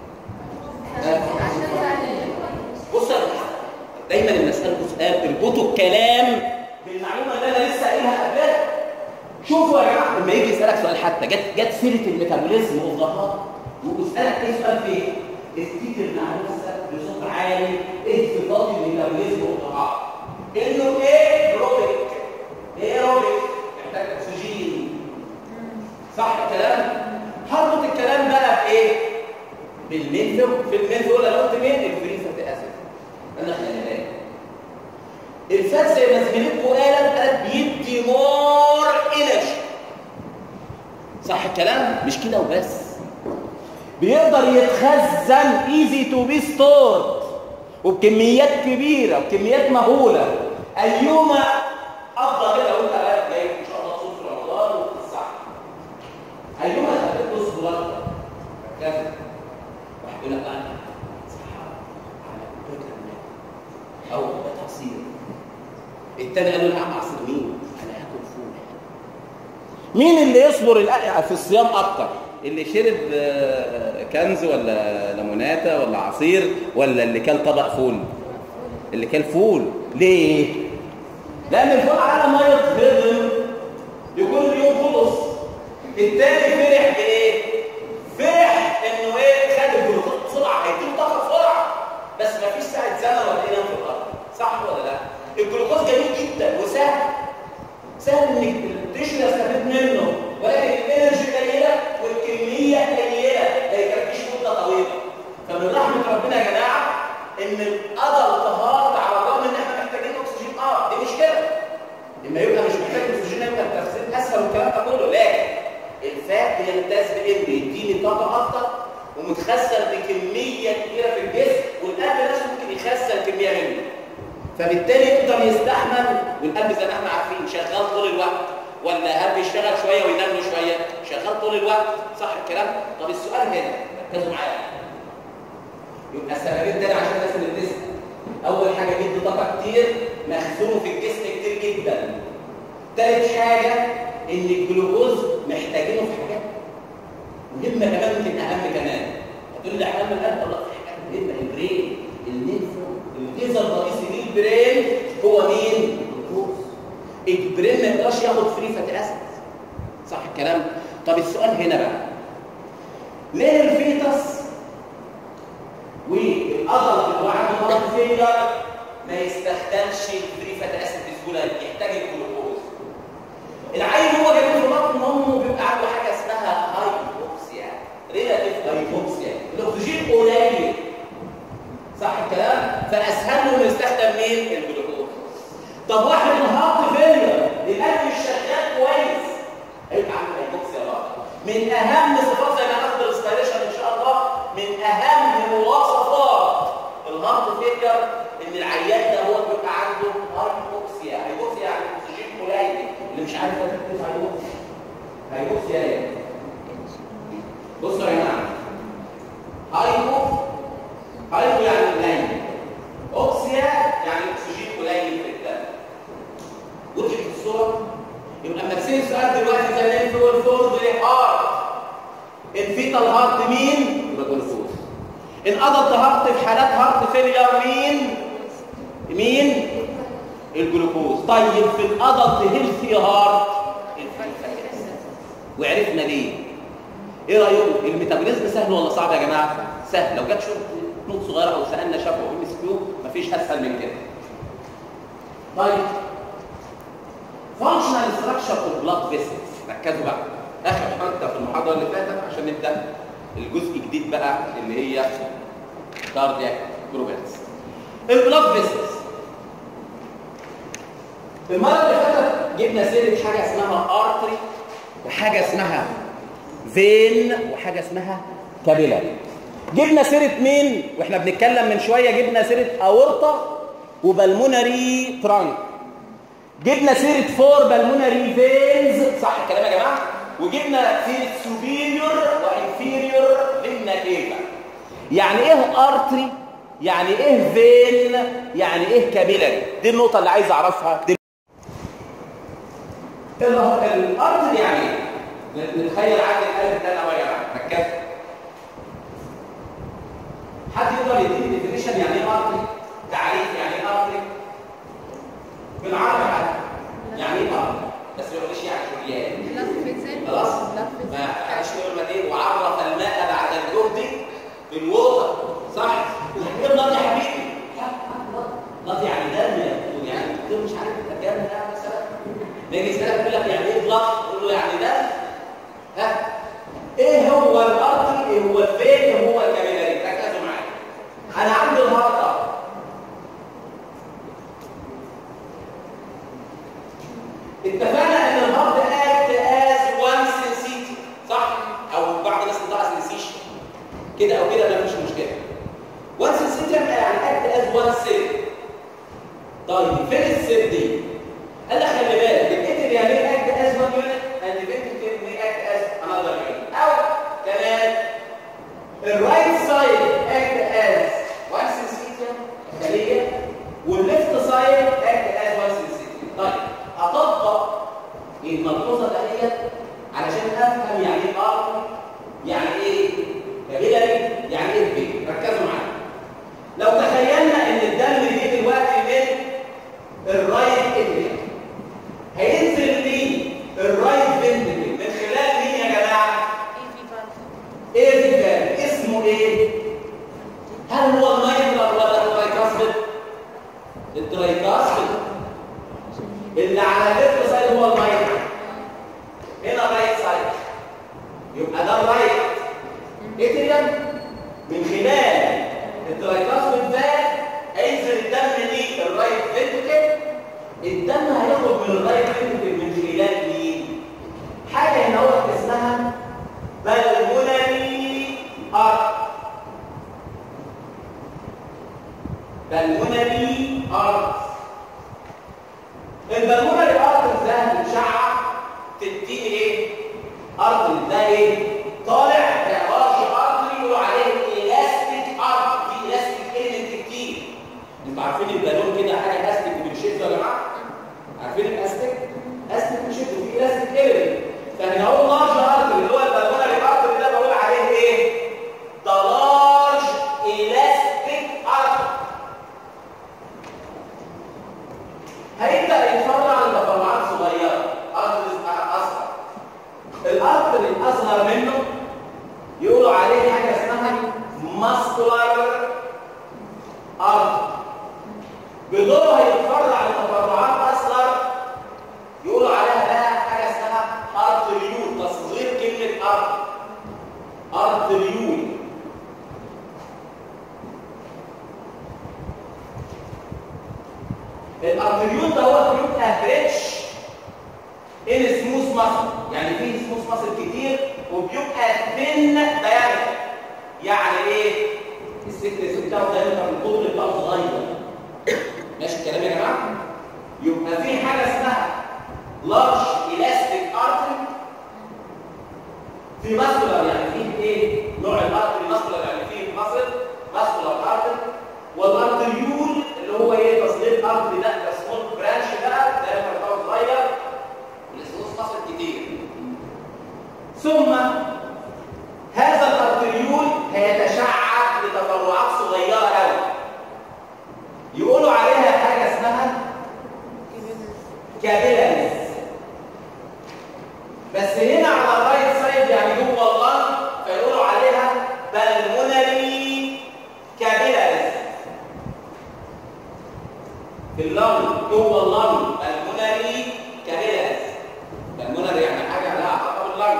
بص دايما لما اسالكم سؤال اربطوا الكلام بالمعلومه اللي انا لسه قايلها قبلها شوفوا يا جماعه لما يجي يسالك سؤال حتى جت جت سيره الميتابوليزم اوف ذا هارت ويسالك ايه سؤال فين افتكر مع نفسك بصوت عالي ايه صفات الميتابوليزم اوف ذا هارت انه ايه روبيك ايه روبيك محتاج اكسجين صح الكلام هربط الكلام بقى بايه بالمينفو في المينفو ولا قلت مين الفري فاتي اسيد انا خلي الفات زي ما زميلتكم قالت بيدي مور انرجي صح الكلام مش كده وبس بيقدر يتخزن ايزي تو بي ستورد وبكميات كبيره وبكميات مهوله ايهما افضل كده لو انت رايح جاي ان شاء الله تصوم في رمضان وتتسحر ايهما خليك تصبر اكتر كذا واحد يقول لك انا صحاب على كوبايه او كوبايه عصير التاني قال له لا عصير مين انا هاكل فول مين اللي يصبر في الصيام اكتر اللي شرب كنز ولا ليموناته ولا عصير ولا اللي كل طبق فول اللي كل فول ليه لان الفول على ما يتهضم يكون اليوم خلص التاني فرح بايه فرح انه ايه خد الجلوكوز بسرعه هيديله طاقه بسرعه بس ما فيش ساعه زمن ولا ينام في الارض صح ولا لا الجلوكوز جميل جدا وسهل ومتخزن بكميه كبيره في الجسم والقلب نفسه ممكن يخزن كميه منه فبالتالي يقدر يستحمل والقلب زي ما احنا عارفين شغال طول الوقت ولا هل بيشتغل شويه وينام له شويه شغال طول الوقت صح الكلام طب السؤال هنا ركزوا معايا يبقى السببين ده عشان الناس اللي بتسال اول حاجه بيدي طاقه كتير مخزونه في الجسم كتير جدا ثالث حاجه ان الجلوكوز محتاجينه في حاجات مهمه كمان يمكن اهم كمان هتقول لي اهم القلب والله في حاجات مهمه البرين النيفرو الجزء الرئيسي للبرين هو مين؟ الجلوكوز البرين ما يقدرش ياخد فري فاتي اسيد صح الكلام طب السؤال هنا بقى ليه الفيتس والأضل اللي هو عنده مرض فيلر ما يستخدمش الفري فاتي اسيد بسهوله يحتاج الجلوكوز العيل هو جاي في بطن امه بيبقى عنده حاجه اسمها هايبوكسيا ريلاتيف هايبوكسيا الاكسجين قليل صح الكلام فاسهل له انه يستخدم مين الجلوكوز طب واحد الهارت فيلر القلب مش شغال كويس هيبقى عنده هايبوكسيا برضه من اهم صفات زي ما هناخد الانسبيريشن ان شاء الله من اهم مواصفات الهارت فيلر ان العيان ده هو بيبقى عنده هايبوكسيا هايبوكسيا يعني اكسجين قليل اللي مش عارف تكتب هايبوكسيا هايبوكسيا ايه بصوا يا جماعه هايبو هايبو يعني قليل اوكسيا يعني اكسجين قليل في الدم وضحت الصوره يبقى لما تسال سؤال دلوقتي زي الانفلو والفورد هارت الفيتال هارت مين يبقى جلوكوز الادلت هارت في حالات هارت فيلير مين مين الجلوكوز طيب في الادلت هيلثي هارت وعرفنا ليه ايه رايكم الميتابوليزم سهل ولا صعب يا جماعه سهل لو جت شرط نوت صغيره او سالنا شاب او ام اس كيو مفيش اسهل من كده طيب فانكشنال ستراكشر اوف بلاد فيسلز ركزوا بقى اخر حته في المحاضره اللي فاتت عشان نبدا الجزء الجديد بقى اللي هي كاردياك جروباتس البلاد فيسلز المره اللي فاتت جبنا سيره حاجه اسمها ارتري وحاجه اسمها فين وحاجه اسمها كابيلاري جبنا سيره مين واحنا بنتكلم من شويه جبنا سيره اورطه وبلمونري ترانك جبنا سيره فور بلمونري فينز صح الكلام يا جماعه وجبنا سيره سوبيريور وانفيريور فينا كيفا يعني ايه ارتري يعني ايه فين يعني ايه كابيلاري دي النقطه اللي عايز اعرفها دي الارتري يعني ايه نتخيل عند القلب ده الاول يا جماعه ركزوا حد يقدر يديني ديفينيشن يعني ايه ارتري تعريف يعني ايه ارتري بالعربي حتى يعني ايه ارتري بس ما يقولش يعني شريان خلاص ما حدش يقول ما ايه وعرف الماء بعد الجهد بالوضع صح ايه بلاد يا حبيبي بلاد يعني دم يا دكتور يعني الدكتور مش عارف الترجمه ده مثلا نيجي يسالك يقول لك يعني ايه بلاد تقول له يعني دم ها ايه هو الارض ايه هو الفين ايه هو الكابيلاري ركزوا معايا انا عندي النهارده اتفقنا ان الهارد اكت از وان سنسيتي صح او بعض الناس بتطلع سنسيشن كده او كده ما فيش مشكله وان سنسيتي يعني اكت از وان سيل طيب فين السيل دي قال لك خلي بالك الاتر يعني ايه اكت از وان يونت اند فينتيكل may act as another unit او كمان الرايت سايد act as one syncytium خليه والليفت سايد act as one syncytium طيب اطبق الملحوظه دهيت علشان افهم يعني ايه ارض يعني ايه كابيلاري يعني ايه فين ركزوا معايا لو تخيلنا ان الدم دي دلوقتي من الرايت اتريا هينزل مين الرايت فنتريكل من خلال مين يا جماعه ايه في الفالف اسمه ايه هل هو المايترال ولا الترايكاسبيد الترايكاسبيد اللي على الليفت سايد هو المايترال هنا رايت سايد يبقى ده الرايت اتريم من خلال الترايكاسبيد فالف هينزل الدم دي الرايت فنتريكل الدم هيخرج من الرايت فنتريكل من خلال مين حاجه هنا هو اسمها بالمونري ارت ان سموث ماسل يعني فيه سموث ماسل كتير وبيبقى ثين دايمتر يعني ايه السكنس بتاعه دايمتر القطر بتاعه صغير ماشي الكلام يا جماعه يبقى في حاجه اسمها لارج الاستيك ارتري في ماسكولار يعني فيه ايه نوع الارتري ماسكولار يعني فيه ماسل ماسكولار ارتري والارتريول اللي هو ايه تصليب ارتري ده ده سمول برانش بقى دايمتر بتاعه صغير والسموث ماسل كتير ثم هذا الارتريول هيتشعب لتفرعات صغيره قوي يقولوا عليها حاجه اسمها كابيلاريز بس هنا على الرايت سايد يعني جوه اللنج فيقولوا عليها بالمونري كابيلاريز في اللنج جوه اللنج بالمونري كابيلاريز بالمونري يعني حاجه لها علاقه باللنج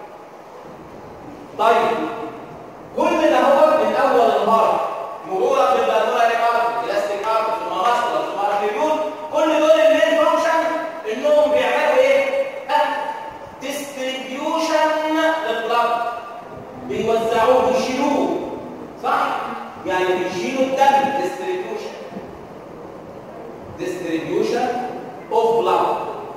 طيب كل ده هو من اول الهارت مرورا بالبالمونري ارت الاستيك ارت ثم ماسكولار ثم ارتريول كل دول المين فانكشن انهم بيعملوا ايه؟ ديستريبيوشن للبلد بيوزعوه بيشيلوه صح؟ يعني بيشيلوا الدم ديستريبيوشن ديستريبيوشن اوف بلاد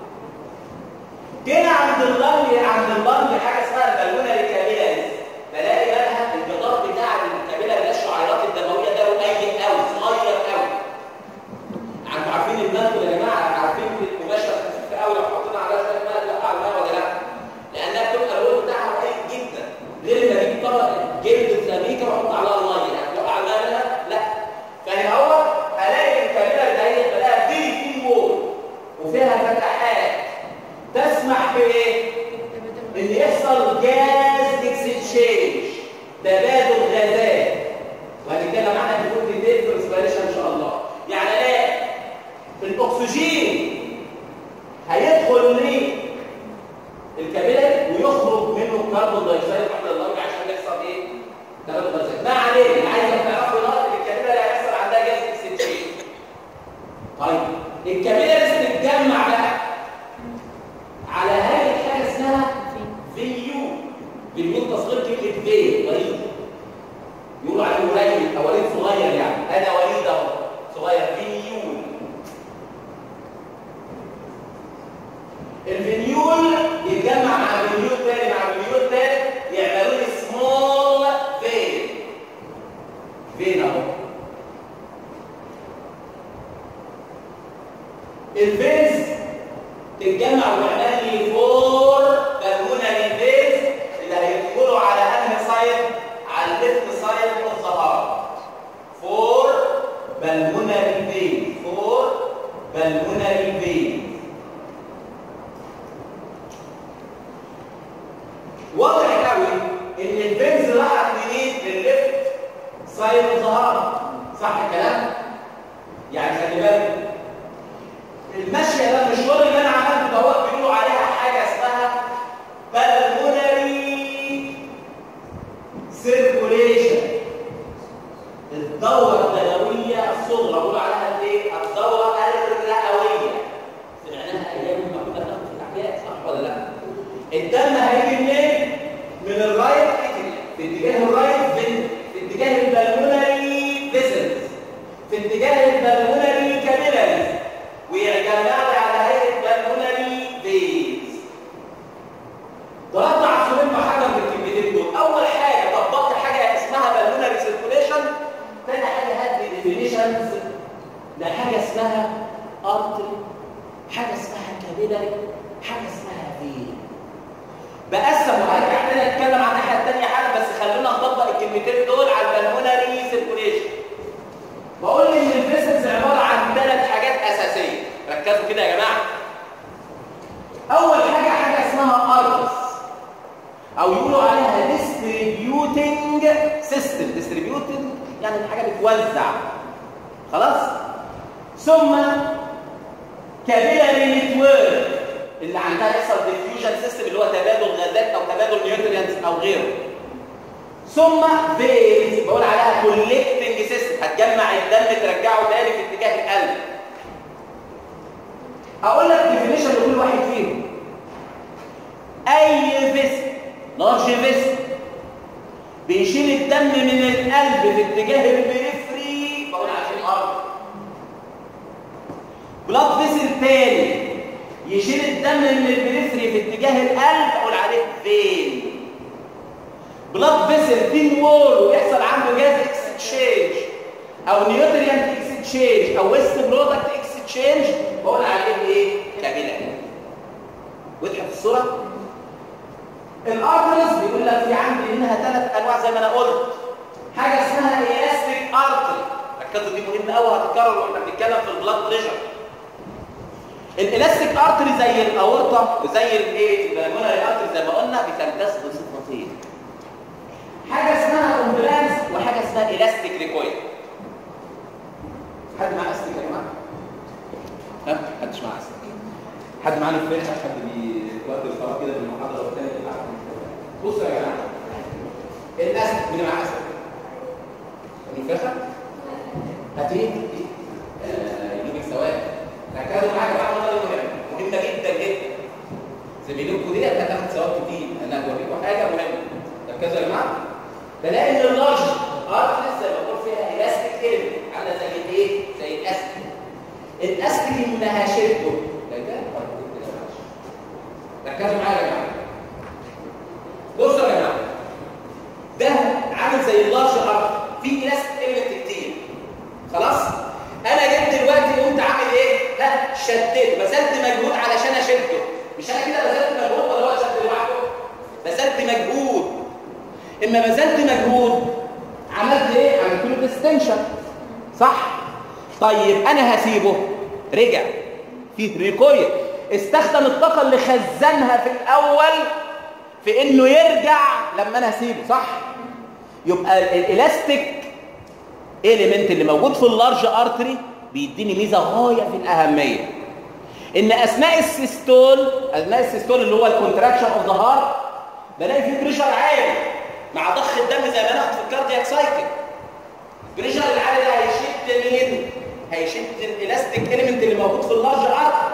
كده عند اللنج عند اللنج حاجه اسمها البالونري كابيلاريز بلاقي مالها الجدار بتاع الكابيلاري ده الشعيرات الدمويه ده قليل قوي صغير قوي انتوا عارفين المنتو يا جماعه عارفين القماشه الخفيفه قوي لو حطينا عليها شويه ميه تبقى على الميه ولا لا لانها بتبقى اللون بتاعها قليل جدا غير ما اجيب طبق جلد سميكه واحط عليها الميه يعني تبقى على الميه منها لا فهنا هو الاقي الكابيلاري ده هي بلاقيها فيري ثين وول وفيها فتحات تسمح بايه؟ ان يحصل جاز اكسشينج تبادل غازات وهنتكلم عنها في كل ديتيل في الاسبريشن ان شاء الله يعني ايه الاكسجين هيدخل للكابيلاري ويخرج منه الكربون دايوكسيد واحنا اللنج عشان يحصل ايه تبادل غازات ما علينا عايزك تعرفوا نقطه الكابيلاري هيحصل عندها جاز اكسشينج طيب الكابيلاري بتتجمع بقى على هذه حاجه اسمها فينيو فينيو تصغير كلمه في وليد يقولوا عليه وليد او وليد صغير يعني انا وليد اهو صغير فينيول الفينيول يتجمع مع فينيول تاني مع فينيول تاني يعملوا لي سمول فين فين اهو الفيز تتجمع وتعمل لي فور بالمونري فيز اللي هيدخلوا على انهي سايد على الليفت سايد اوف ذا هارت فور بالمونري فيز فور بالمونري فيز واضح قوي ان الفيز راحت منين للليفت سايد اوف ذا هارت صح الكلام يعني خلي بالك المشي ده المشوار اللي انا عملته دوت بيقولوا عليها حاجه اسمها بالمونري سيركوليشن الدوره الدمويه الصغرى بيقولوا عليها ايه الدوره الرئويه سمعناها ايام ما كنا بناخد في الاحياء صح ولا لا الدم هيجي منين من الرايت في اتجاه الرايت في, في اتجاه البالمونري فيسلز في اتجاه البالمونري كابيلاريز ويجمع لي على هيئه بالمونري فيز ضربت عصفورين بحجر بالكلمتين دول اول حاجه طبقت حاجه اسمها بالمونري سيركوليشن ثاني حاجه هدي ديفينيشنز لحاجه اسمها ارتري حاجه اسمها كابيلاري حاجه اسمها فين بقسم وهرجع تاني اتكلم عن الناحيه الثانيه حاجه بس خلونا نطبق الكلمتين دول على البالمونري سيركوليشن بقول ان الفيسلز عباره عن ثلاث حاجات اساسيه ركزوا كده يا جماعه اول حاجه حاجه اسمها ارتس او يقولوا عليها ديستريبيوتنج سيستم ديستريبيوتنج يعني الحاجه بتوزع خلاص ثم كابيلاري نتورك اللي عندها يحصل ديفيوجن سيستم اللي هو تبادل غازات او تبادل نيوترينتس او غيره ثم فيز بقول عليها كولكتنج سيستم هتجمع الدم ترجعه تاني في اتجاه القلب اقول لك ديفينيشن لكل واحد فيهم فيست بيشيل الدم من القلب في اتجاه البريفري بقول عشان ارض بلاد فيسل تاني يشيل الدم من البريفري في اتجاه القلب اقول عليه فين بلاد فيسل تين وول ويحصل عنده جاز اكستشينج او نيوتريانت اكستشينج او ويست برودكت اكستشينج بقول عليه ايه كابيلاري وضحت الصوره الارترز بيقول لك في عندي منها ثلاث انواع زي ما انا قلت حاجه اسمها الاستيك ارتري ركزوا دي مهمه قوي هتتكرر واحنا بنتكلم في البلاد بريشر الالاستيك ارتري زي الاورطه وزي الايه البلمونري ارتري زي ما قلنا بتمتاز بصفتين حاجه اسمها امبلانس وحاجه اسمها الاستيك ريكويل حد معاه استيك يا جماعه ها حدش معاه استيك حد معاه الفرقه حد بيوقت الفراغ كده في المحاضره والثانيه بصوا يا جماعه الاستيك مين معاه استيك النفخه هتيجي يجيب سواد ركزوا معايا يا جماعه ده مهم مهمه جدا جدا زميلكم ديت هتاخد ثواب كتير انا هوريكم حاجه مهمه ركزوا يا جماعه تلاقي ان اللارج ارتس زي ما بقول فيها الاستيك ايلمنت عامله زي الايه زي الاستيك الاستيك اللي نهشته ده ده ركزوا معايا يا جماعه بصوا يا جماعه ده عامل زي اللارج ارت في الاستيك ايلمنت كتير خلاص انا جيت دلوقتي قمت عامل ايه ها شديت بذلت مجهود علشان اشده مش انا كده بذلت مجهود ولا هو شد لوحده بذلت مجهود اما بذلت مجهود عملت ايه عملت له ديستنشن صح طيب انا هسيبه رجع فيه ريكويل استخدم الطاقه اللي خزنها في الاول في انه يرجع لما انا هسيبه صح يبقى الالاستيك اليمنت اللي موجود في اللارج ارتري بيديني ميزه غايه في الاهميه ان اثناء السيستول اثناء السيستول اللي هو الكونتراكشن اوف ذا هارت بلاقي فيه بريشر عالي مع ضخ الدم زي ما ناخد في الكاردياك سايكل البريشر العالي ده هيشد مين هيشد الالاستيك اليمنت اللي موجود في اللارج ارتري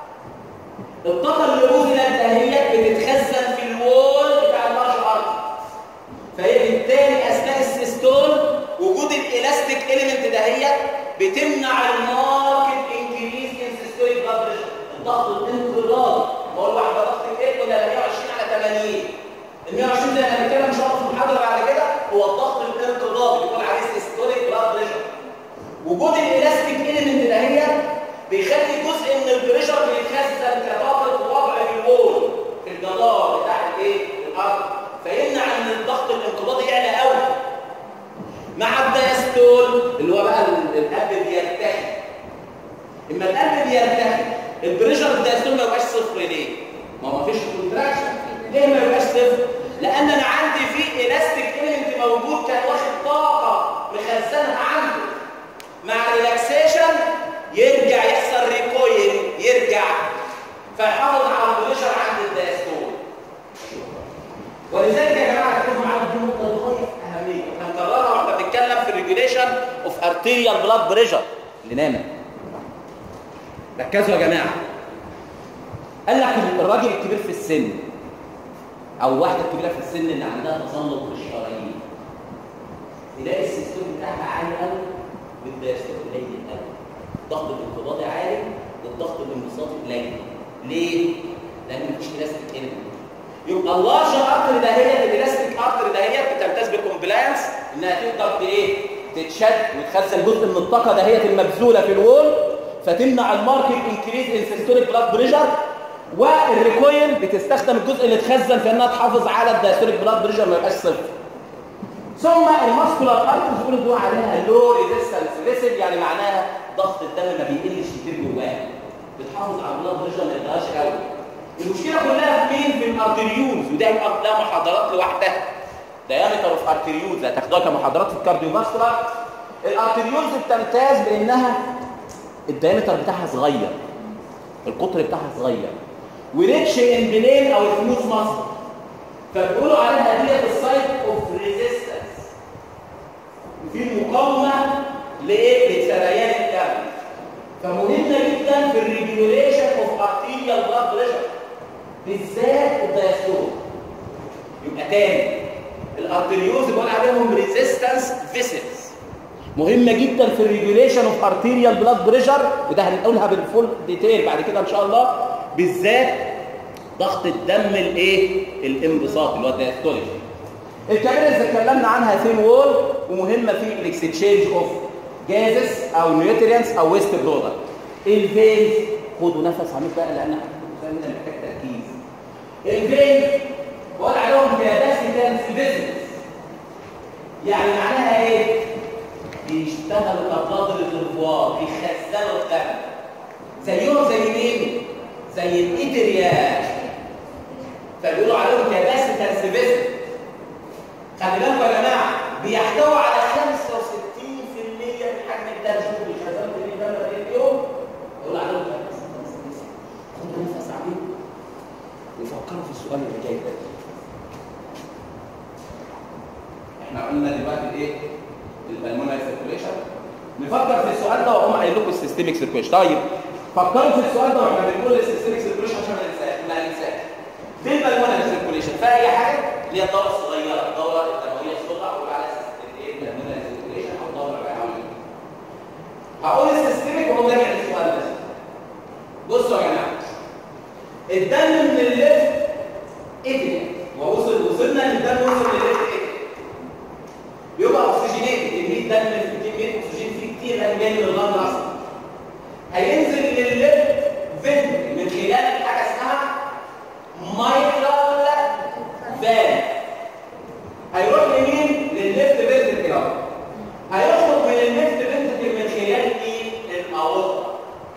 الطاقه اللي بذلت دهيت بتتخزن في الوول بتاع اللارج ارتري فبالتالي اثناء السيستول وجود الالاستيك اليمنت دهيت بتمنع الماركت انكريز ان سيستوليك بلاد بريشر الضغط الانقراضي بقول واحده ضغط ايه ولا 120 على 80 ال 120 زي ما هنتكلم ان شاء الله في المحاضره بعد كده هو الضغط الانقراضي بيقول عليه سيستوليك بلاد بريشر وجود الالاستيك اليمنت دهيت بيخلي جزء من البريشر بيتخزن كطاقه وضع في الوول في الجدار بتاع الايه الارض فيمنع ان الضغط الانقباضي يعلى قوي مع الدايستول اللي هو بقى القلب بيرتخي اما القلب بيرتخي البريشر الدايستول ما يبقاش صفر ليه ما هو مفيش كونتراكشن ليه ما يبقاش صفر لان انا عندي في الاستيك اليمنت موجود كان واخد طاقه مخزنها عنده مع ريلاكسيشن يرجع يحصل ريكويل يرجع فيحافظ على البريشر عند الدايستول ولذلك يا جماعه ركزوا معايا دي نقطه غايه اهميه هنكررها واحنا بنتكلم في الريجوليشن اوف ارتيريال بلاد بريشر اللي نامت ركزوا يا جماعه قال لك الراجل الكبير في السن او الواحده الكبيره في السن اللي عندها تسلط في الشرايين تلاقي السيستول بتاعها عالي قوي والدايستول قليل قوي الضغط الانقباضي عالي والضغط الانبساطي قليل ليه؟ لان مفيش الاستيك اليمنت يبقى اللارج ارتري دهيت الالاستيك ارتري دهيت بتمتاز بالكومبلاينس انها تقدر ايه تتشد وتخزن جزء من الطاقه دهيت المبذوله في الوول فتمنع الماركت انكريز ان سيستوليك بلاد بريشر والريكويل بتستخدم الجزء اللي اتخزن في انها تحافظ على الدايستوليك بلاد بريشر ما يبقاش صفر ثم الماسكولار ارتري بيقولوا دول عليها لو ريزيستنس فيسل يعني معناها ضغط الدم ما بيقلش كتير جواها بتحافظ على البلاد بريشر ما يبقاش قوي المشكله كلها في مين في الارتريولز وده يبقى لها محاضرات لوحدها دايمتر اوف ارتريولز هتاخدوها كمحاضرات في الكارديوفاسكولار الارتريولز بتمتاز بانها الدايمتر بتاعها صغير القطر بتاعها صغير وريتش ان بلين او سموث ماسل فبيقولوا عليها ديت السايت اوف ريزيستنس في مقاومه لايه لسريان الدم فمهمه جدا في الريجوليشن اوف ارتيريال بلاد بريشر بالذات الدايستول يبقى تاني الارتريوز بقول عليهم ريزيستنس فيسلز مهمه جدا في الريجوليشن اوف ارتيريال بلاد بريشر وده هنقولها بالفول ديتيل بعد كده ان شاء الله بالذات ضغط الدم الايه الانبساط اللي هو الدايستوليك الكابيلز اتكلمنا عنها ثين وول ومهمه في الاكستشينج اوف جازس او نيوترينز او ويست برودكت الفينز خدوا نفس عميق بقى لان احنا محتاج تركيز الفينز بقول عليهم كاباسيتنس بيزنس يعني معناها ايه بيشتغلوا كبلاد ريزرفوار بيخزنوا الدم زيهم زي مين زي الاتريال فبيقولوا عليهم كاباسيتنس بيزنس خلي بالكم يا جماعه بيحتوي على 65% من حجم الدم شوفوا بيخزنوا في الدم في اليوم يقول عليهم كاباسيتنس بيزنس خدوا نفس عميق وفكروا في السؤال اللي جاي ده احنا قلنا دلوقتي الايه البلمونري سيركيوليشن نفكر في السؤال ده واقوم قايل لكم السيستميك سيركيوليشن طيب فكروا في السؤال ده واحنا بنقول السيستميك سيركيوليشن عشان ما ننساش ما ننساش في البلمونري سيركيوليشن في اي حاجه اللي هي الدوره الصغيره الدوره الدمويه الصغرى او على ايه البلمونري سيركيوليشن او الدوره الرئويه هقول السيستميك وهو راجع للسؤال ده بصوا يا جماعه الدم من الليفت اتجاه ووصل وصلنا ان الدم وصل للليفت اتجاه بيبقى اكسجينيت كميه دم في كميه اكسجين فيه كتير لان جاي من الغدر اصلا هينزل للليفت فين من خلال حاجه اسمها مايكرال فان هيروح لمين للليفت فينتركل هيخرج من الليفت فينتركل من خلال مين الاورطه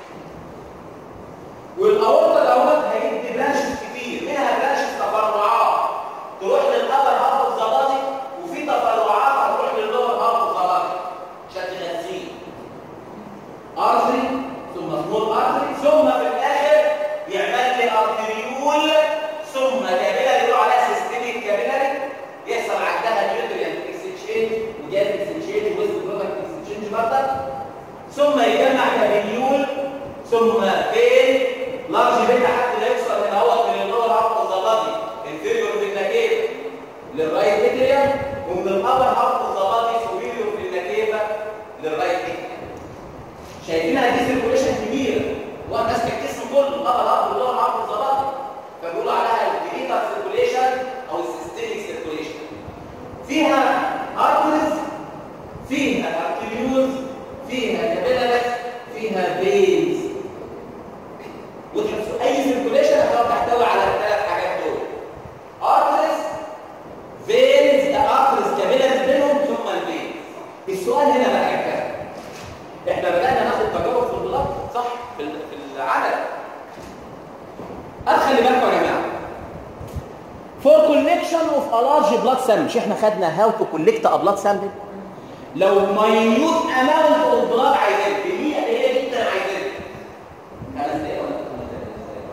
والاورطه دوت هيدي برانشز كتير منها برانشز تفرعات تروح للابر هاف الزباطي وفي تفرعات هتروح لللور هاف الزباطي عشان تغذيه ارتري ثم سمول ارتري ثم في الاخر يعمل لي ارتريول ثم كابيلاري يقولوا عليها سيستميك كابيلاري يحصل عندها نيوتريانت اكسشينج وجاز اكسشينج ويست برودكت اكسشينج برضه ثم يجمع كابيليول ثم فين لارج بيتا حتى لا يوصل من هو من اللور هاف الزباطي انفيريور في النكيفه للرايت اتريوم ومن الابر هاف الزباطي سوبيريور في النكيفه للرايت اتريوم شايفينها دي سيركوليشن كبيره والناس في الجسم كله الابر هاف واللور هاف الزباطي فبيقولوا عليها الجريتر سيركوليشن او السيستميك سيركوليشن فيها ارترز فيها ارتريولز فيها كابيلاريز فيها فينز وتحسوا اي سيركوليشن هتقدر تحتوي على الثلاث حاجات دول ارترز فينز ارترز كابيلاريز بينهم ثم الفينز السؤال هنا بقى يا كده احنا بدانا ناخد تجارب في البلاد صح في ال- في العدد ادخلي بالكم يا جماعه for collection of a large blood sample مش احنا خدنا how to collect a blood sample لو minute amount of blood عايزين كميه قليله جدا عايزين خمس دقايق ولا خمس دقايق؟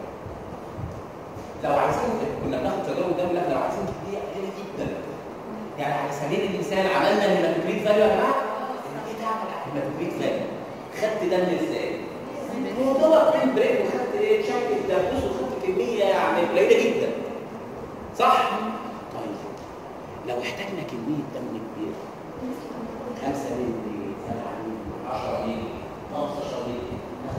لو عايزين كنا بناخد تجارب دم لا لو عايزين كميه قليله جدا يعني على سبيل المثال عملنا هيماتوكريت فاليو يا جماعه ايه تعمل هيماتوكريت فاليو خدت دم ازاي؟ الموضوع كان بريك وخدت ايه تشكل دبوس وخدت كميه يعني قليله جدا صح؟ طيب لو احتاجنا كميه دم كبيره 5 مللي 7 مللي 10 مللي 15 مللي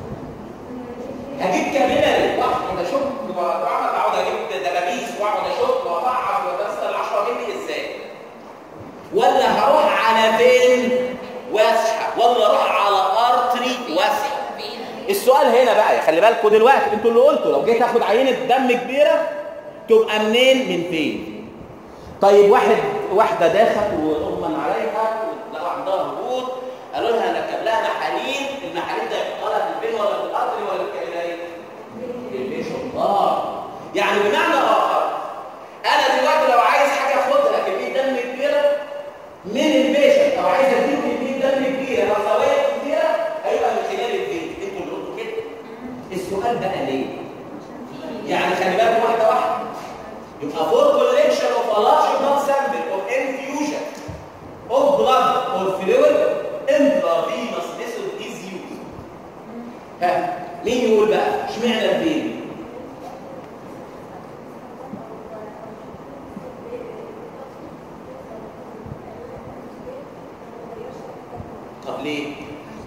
هجيب كابيلاري واحد اشك واقعد اقعد اجيب دبابيس واقعد اشك وافعص وبسال 10 مللي ازاي؟ ولا هروح على فين واسحب ولا اروح على ارتري واسحب السؤال هنا بقى خلي بالكم دلوقتي انتوا اللي قلتوا لو جيت اخد عينه دم كبيره تبقى منين من فين طيب واحد واحده داخل واغمى عليها لقوا عندها هبوط قالوا لها نركب لها محاليل المحاليل ده يحطها لها في البين ولا في الارض ولا في الكبديه في البين الله يعني بمعنى اخر انا دلوقتي لو عايز حاجه اخدها كميه دم كبيره من البيشنت او عايز اديله كميه دم كبيره او زوايا كتيره هيبقى من خلال البيت انتوا اللي قلتوا كده السؤال بقى ليه يعني خلي بالك واحده واحده يبقى for collection of a large blood sample of infusion of blood or fluid intravenous method is used ها مين يقول بقى اشمعنى الفين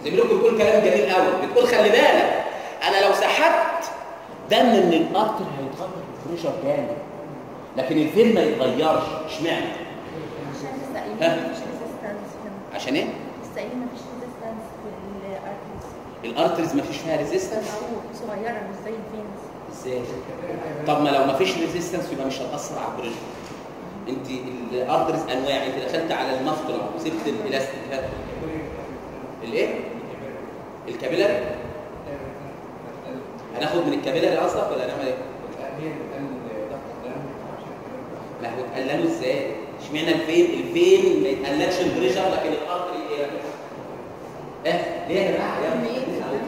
زميلكم بتقول كلام جميل قوي بتقول خلي بالك انا لو سحبت دم من القطر هيتغير البريشر كامل لكن الفين ما يتغيرش اشمعنى عشان لسه قايلين ها؟ مفيش ريزيستنس عشان ايه لسه قايلين مفيش ريزيستنس في الارتريز الارتريز ما فيش فيها ريزيستنس او صغيره مش زي الفينز ازاي طب ما لو ما فيش ريزيستنس يبقى مش هتاثر على البريشر انت الارتريز انواع انت دخلت على الماسكولار وسبت الالاستيك ها الايه الكابيلاري هناخد من الكابيلاري قصدك ولا هنعمل ايه ما هو اتقللوا ازاي اشمعنى الفين الفين ما يتقللش البريشر لكن الارتري ايه اه ليه يا جماعه يا ابني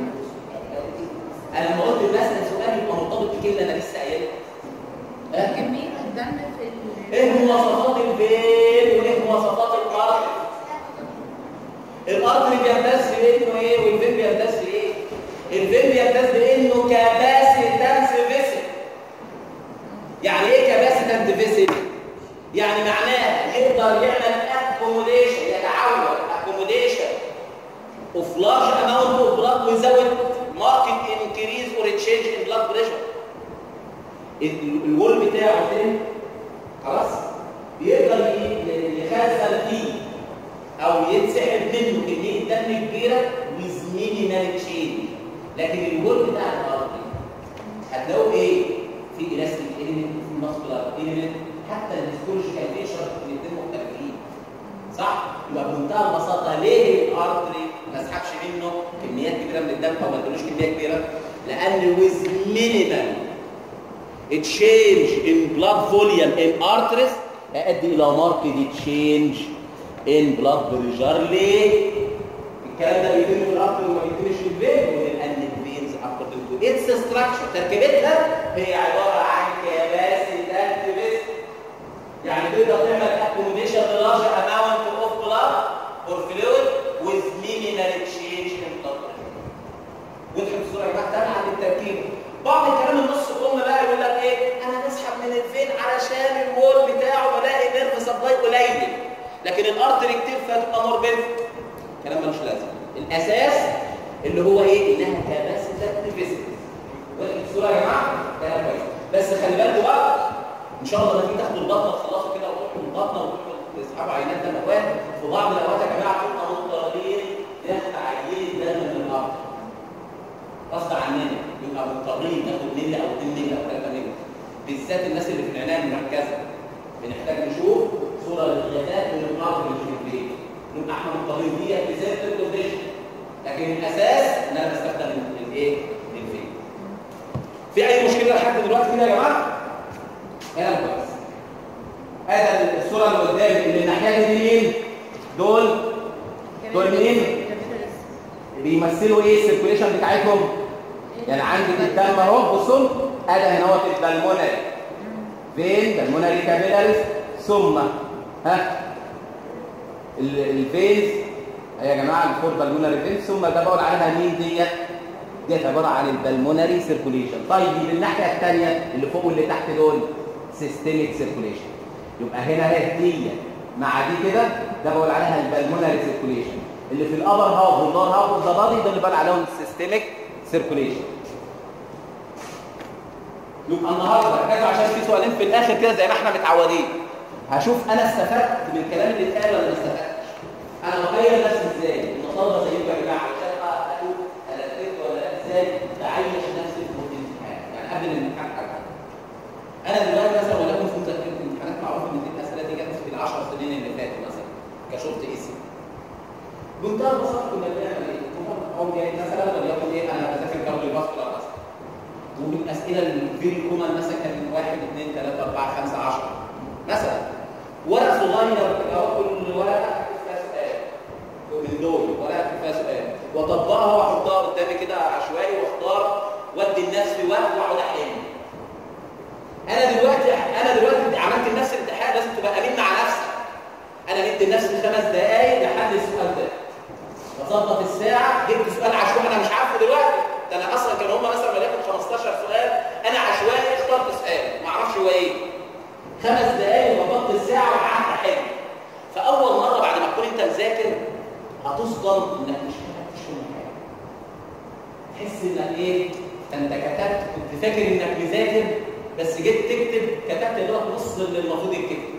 انا لما قلت مثلا سؤال يبقى مرتبط بكلمه انا لسه قايلها اه كميه الدم في ال ايه مواصفات الفين وايه مواصفات الارتري الارتري بيمتاز بانه ايه والفين بيمتاز بايه الفين بيمتاز بانه كاباسيتانس فيسل يعني ايه كاباسيتانت فيسل يعني معناها يقدر يعمل اكوموديشن يتعود اكوموديشن اوف لارج اماونت اوف بلاد ويزود ماركت انكريز اور تشينج ان بلاد بريشر الول بتاعه فين خلاص بيقدر ي- يخزن فيه او يتسحب منه كميه دم كبيره ويز مينيمال تشينج لكن الول بتاع الارض هتلاقوا ايه في الاستيك اليمنت وفي ماسكولار اليمنت حتى الهيستولوجيكال نيشر الاثنين مختلفين صح يبقى بمنتهى البساطه ليه الارتري ما اسحبش منه كميات كبيره من الدم او ما ادلوش كميه كبيره لان ويز مينيمال تشينج ان بلاد فوليوم ان ارتريز هيؤدي الى ماركت تشينج ان بلاد بريشر ليه الكلام ده بيتم في الارتر وما بيتمش في الفين لان الفينز اكوردنج تو اتس ستراكشر تركيبتها هي عباره عن كباسيتانت فيس يعني تقدر تعمل اكوموديشن لارج اماونت اوف بلاد اور فلويد وذ مينيمال تشينج ان بلاد وضحت الصوره يا جماعه تابعه للتركيب بعض الكلام النص كم بقى يقول لك ايه انا بسحب من الفين علشان الوول بتاعه بلاقي نيرف سبلاي قليل لكن الارتري كتير فتبقى مور بنفيت كلام ملوش لازمه الاساس اللي هو ايه انها كباسيتات فيزيكس وضحت الصوره يا جماعه كلام كويس بس خلي بالكوا بقى ان شاء الله لما تيجي تاخدوا البطنه تخلصوا كده وتروحوا البطنه وتروحوا تسحبوا عينات دم اخوات في بعض الاوقات يا جماعه بتبقى مضطرين ناخد عينه دم من الارض غصب عننا يبقى مضطرين ناخد ملي او 2 ملي او 3 ملي بالذات الناس اللي في العنايه المركزه بنحتاج نشوف صوره للغازات من الارض اللي في البيت نبقى احنا مضطرين دي بالذات في الكونديشن لكن الاساس ان انا بستخدم الايه؟ الفين في اي مشكله لحد دلوقتي كده يا جماعه؟ كلام كويس هذا الصوره اللي قدامي اللي الناحيه دي مين؟ دول دول مين؟ بيمثلوا ايه السيركوليشن بتاعتهم؟ يعني عندي في الدم اهو بصوا ادي هنا هو البلمونري فين بالمونري كابيلاريز ثم ها ال- الفيز يا جماعه الفور بالمونري فيز ثم ده بقول عليها مين ديت ديت عباره عن البلمونري سيركوليشن طيب الناحيه الثانيه اللي فوق واللي تحت دول سيستميك سيركوليشن يبقى هنا اهي دي مع دي كده ده بقول عليها البلمونري سيركوليشن اللي في الابر هاف واللور هاف اوف ذا بادي ده اللي بقول عليهم السيستميك سيركوليشن يبقى النهارده ركزوا عشان في سؤالين في الاخر كده زي ما احنا متعودين هشوف انا استفدت من الكلام اللي اتقال ولا ما استفدتش انا بغير نفسي ازاي النهارده زيكم يا جماعه عشان اشوف انا قدرت ولا لا ازاي بعيش نفسي في الامتحان يعني قبل الامتحان حاجه انا دلوقتي مثلا ولكن في مذاكره الامتحانات معروف ان دي الاسئله دي جت في ال10 سنين اللي فاتوا مثلا كشورت اسم بمنتهى البساطه كنا بنعمل ايه؟ كنا بنقوم جاي مثلا وليكن ايه انا بذاكر كارديو فاسكولار مثلا والاسئله الفيري كومن مثلا كان 1 2 3 4 5 10 مثلا ورق صغير كده كل ورقه اكتب فيها سؤال من دول ورقه اكتب فيها سؤال واطبقها واحطها قدامي كده عشوائي واختار وادي لنفسي وقت واقعد احل انا دلوقتي انا دلوقتي عملت لنفسي امتحان لازم تبقى امين مع نفسك انا ندي لنفسي خمس دقائق لحل السؤال ده بظبط الساعه جبت سؤال عشوائي انا مش عارفه دلوقتي ده انا اصلا كانوا هم مثلا وليكن 15 سؤال انا عشوائي اخترت سؤال ما اعرفش هو ايه خمس دقائق وظبطت الساعه وقعدت احل فاول مره بعد ما تكون انت مذاكر هتصدم انك مش مش تحس انك ايه ده انت كتبت كنت فاكر انك مذاكر بس جيت تكتب كتبت اللي هو نص اللي المفروض يتكتب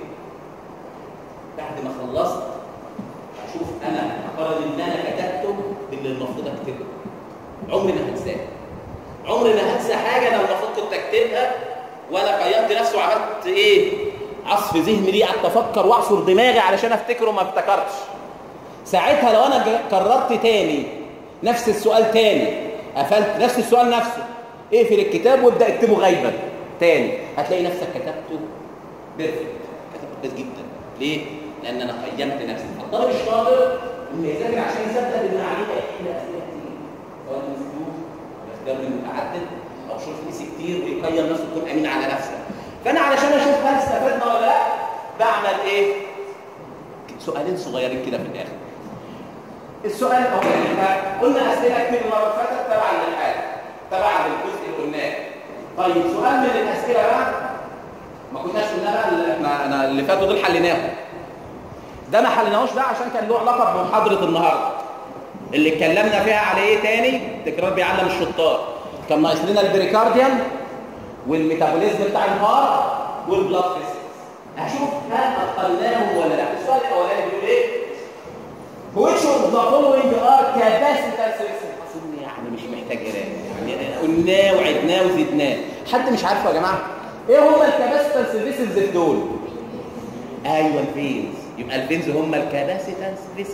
بعد ما خلصت اشوف انا اقرر ان انا كتبته باللي المفروض اكتبه عمري ما هنساه عمري ما هنسى حاجه انا المفروض كنت اكتبها ولا قيمت نفسي وعملت ايه عصف ذهني ليه قعدت افكر واعصر دماغي علشان افتكره ما افتكرتش ساعتها لو انا ج- كررت تاني نفس السؤال تاني قفلت نفس السؤال نفسه اقفل الكتاب وابدا اكتبه غيبا تاني هتلاقي نفسك كتبته بيرفكت كتبته كويس جدا ليه؟ لان انا قيمت نفسي فالطالب الشاطر انه يذاكر عشان يثبت ان عليه يحل اسئله كتير سواء مسلوب او اختيار متعدد او شرط نسي كتير ويقيم نفسه يكون امين على نفسه فانا علشان اشوف هل استفدنا ولا لا بعمل ايه؟ سؤالين صغيرين كده في الاخر السؤال الاولاني احنا قلنا اسئله كتير المره اللي فاتت تبع الامتحان تبع الجزء اللي قلناه طيب سؤال من الاسئله بقى ما كناش قلنا بقى اللي احنا انا اللي فاتوا دول حليناهم ده ما حليناهوش بقى عشان كان له علاقه بمحاضره النهارده اللي اتكلمنا فيها على ايه تاني تكرار بيعلم الشطار كان ناقص لنا البريكارديان والميتابوليزم بتاع الهارت والبلاد فيسكس هشوف هل اتقناهم ولا لا السؤال الاولاني بيقول ايه which of the following are capacitance resistance اظن يعني مش محتاج قرايه يعني قلناه وعدناه وزدناه حد مش عارفه يا جماعه ايه هم الكاباسيتنس فيسلز دول ايوه الفينز يبقى الفينز هم الكاباسيتنس فيسلز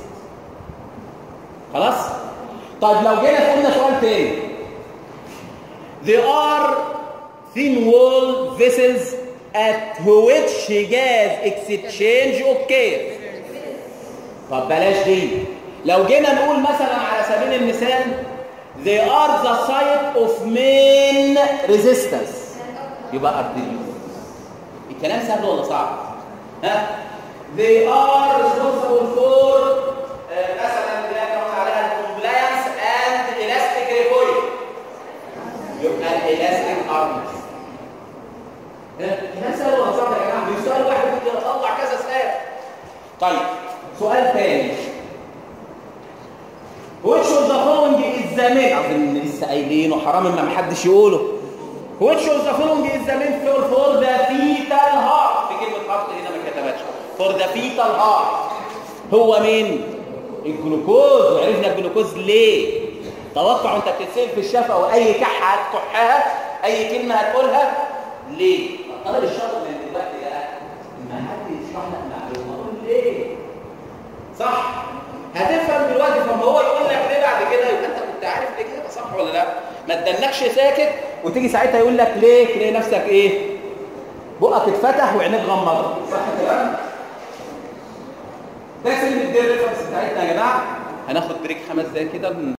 خلاص طيب لو جينا قلنا سؤال تاني They are thin wall vessels at which gas exchange occurs طب بلاش دي لو جينا نقول مثلا على سبيل المثال they are the site of main resistance يبقى arterial الكلام سهل ولا صعب ها they are responsible for آه، مثلا اللي احنا قلنا عليها compliance and elastic recoil يبقى الالاستيك arms الكلام سهل ولا صعب يا جماعه بسؤال واحد ممكن اطلع كذا سؤال طيب سؤال تاني which of the following is the main اظن لسه قايلينه حرام ما محدش يقوله which of the following is the main for for the fetal heart في كلمه heart هنا ما كتبتش for the fetal heart هو مين الجلوكوز وعرفنا الجلوكوز ليه توقع انت بتتسال في الشفا او اي كحه هتكحها اي كلمه هتقولها ليه طالب الشاطر من دلوقتي يا ما حد يشرح لك معلومه قول ليه صح هتفهم دلوقتي فما هو يقول لك ليه بعد كده يبقى انت كنت عارف ليه كده صح ولا لا ما تدنكش ساكت وتيجي ساعتها يقول لك ليه تلاقي نفسك ايه بقك اتفتح وعينيك غمضت صح كده ده سلم الدير ريفرنس بتاعتنا يا جماعه هناخد بريك خمس دقايق كده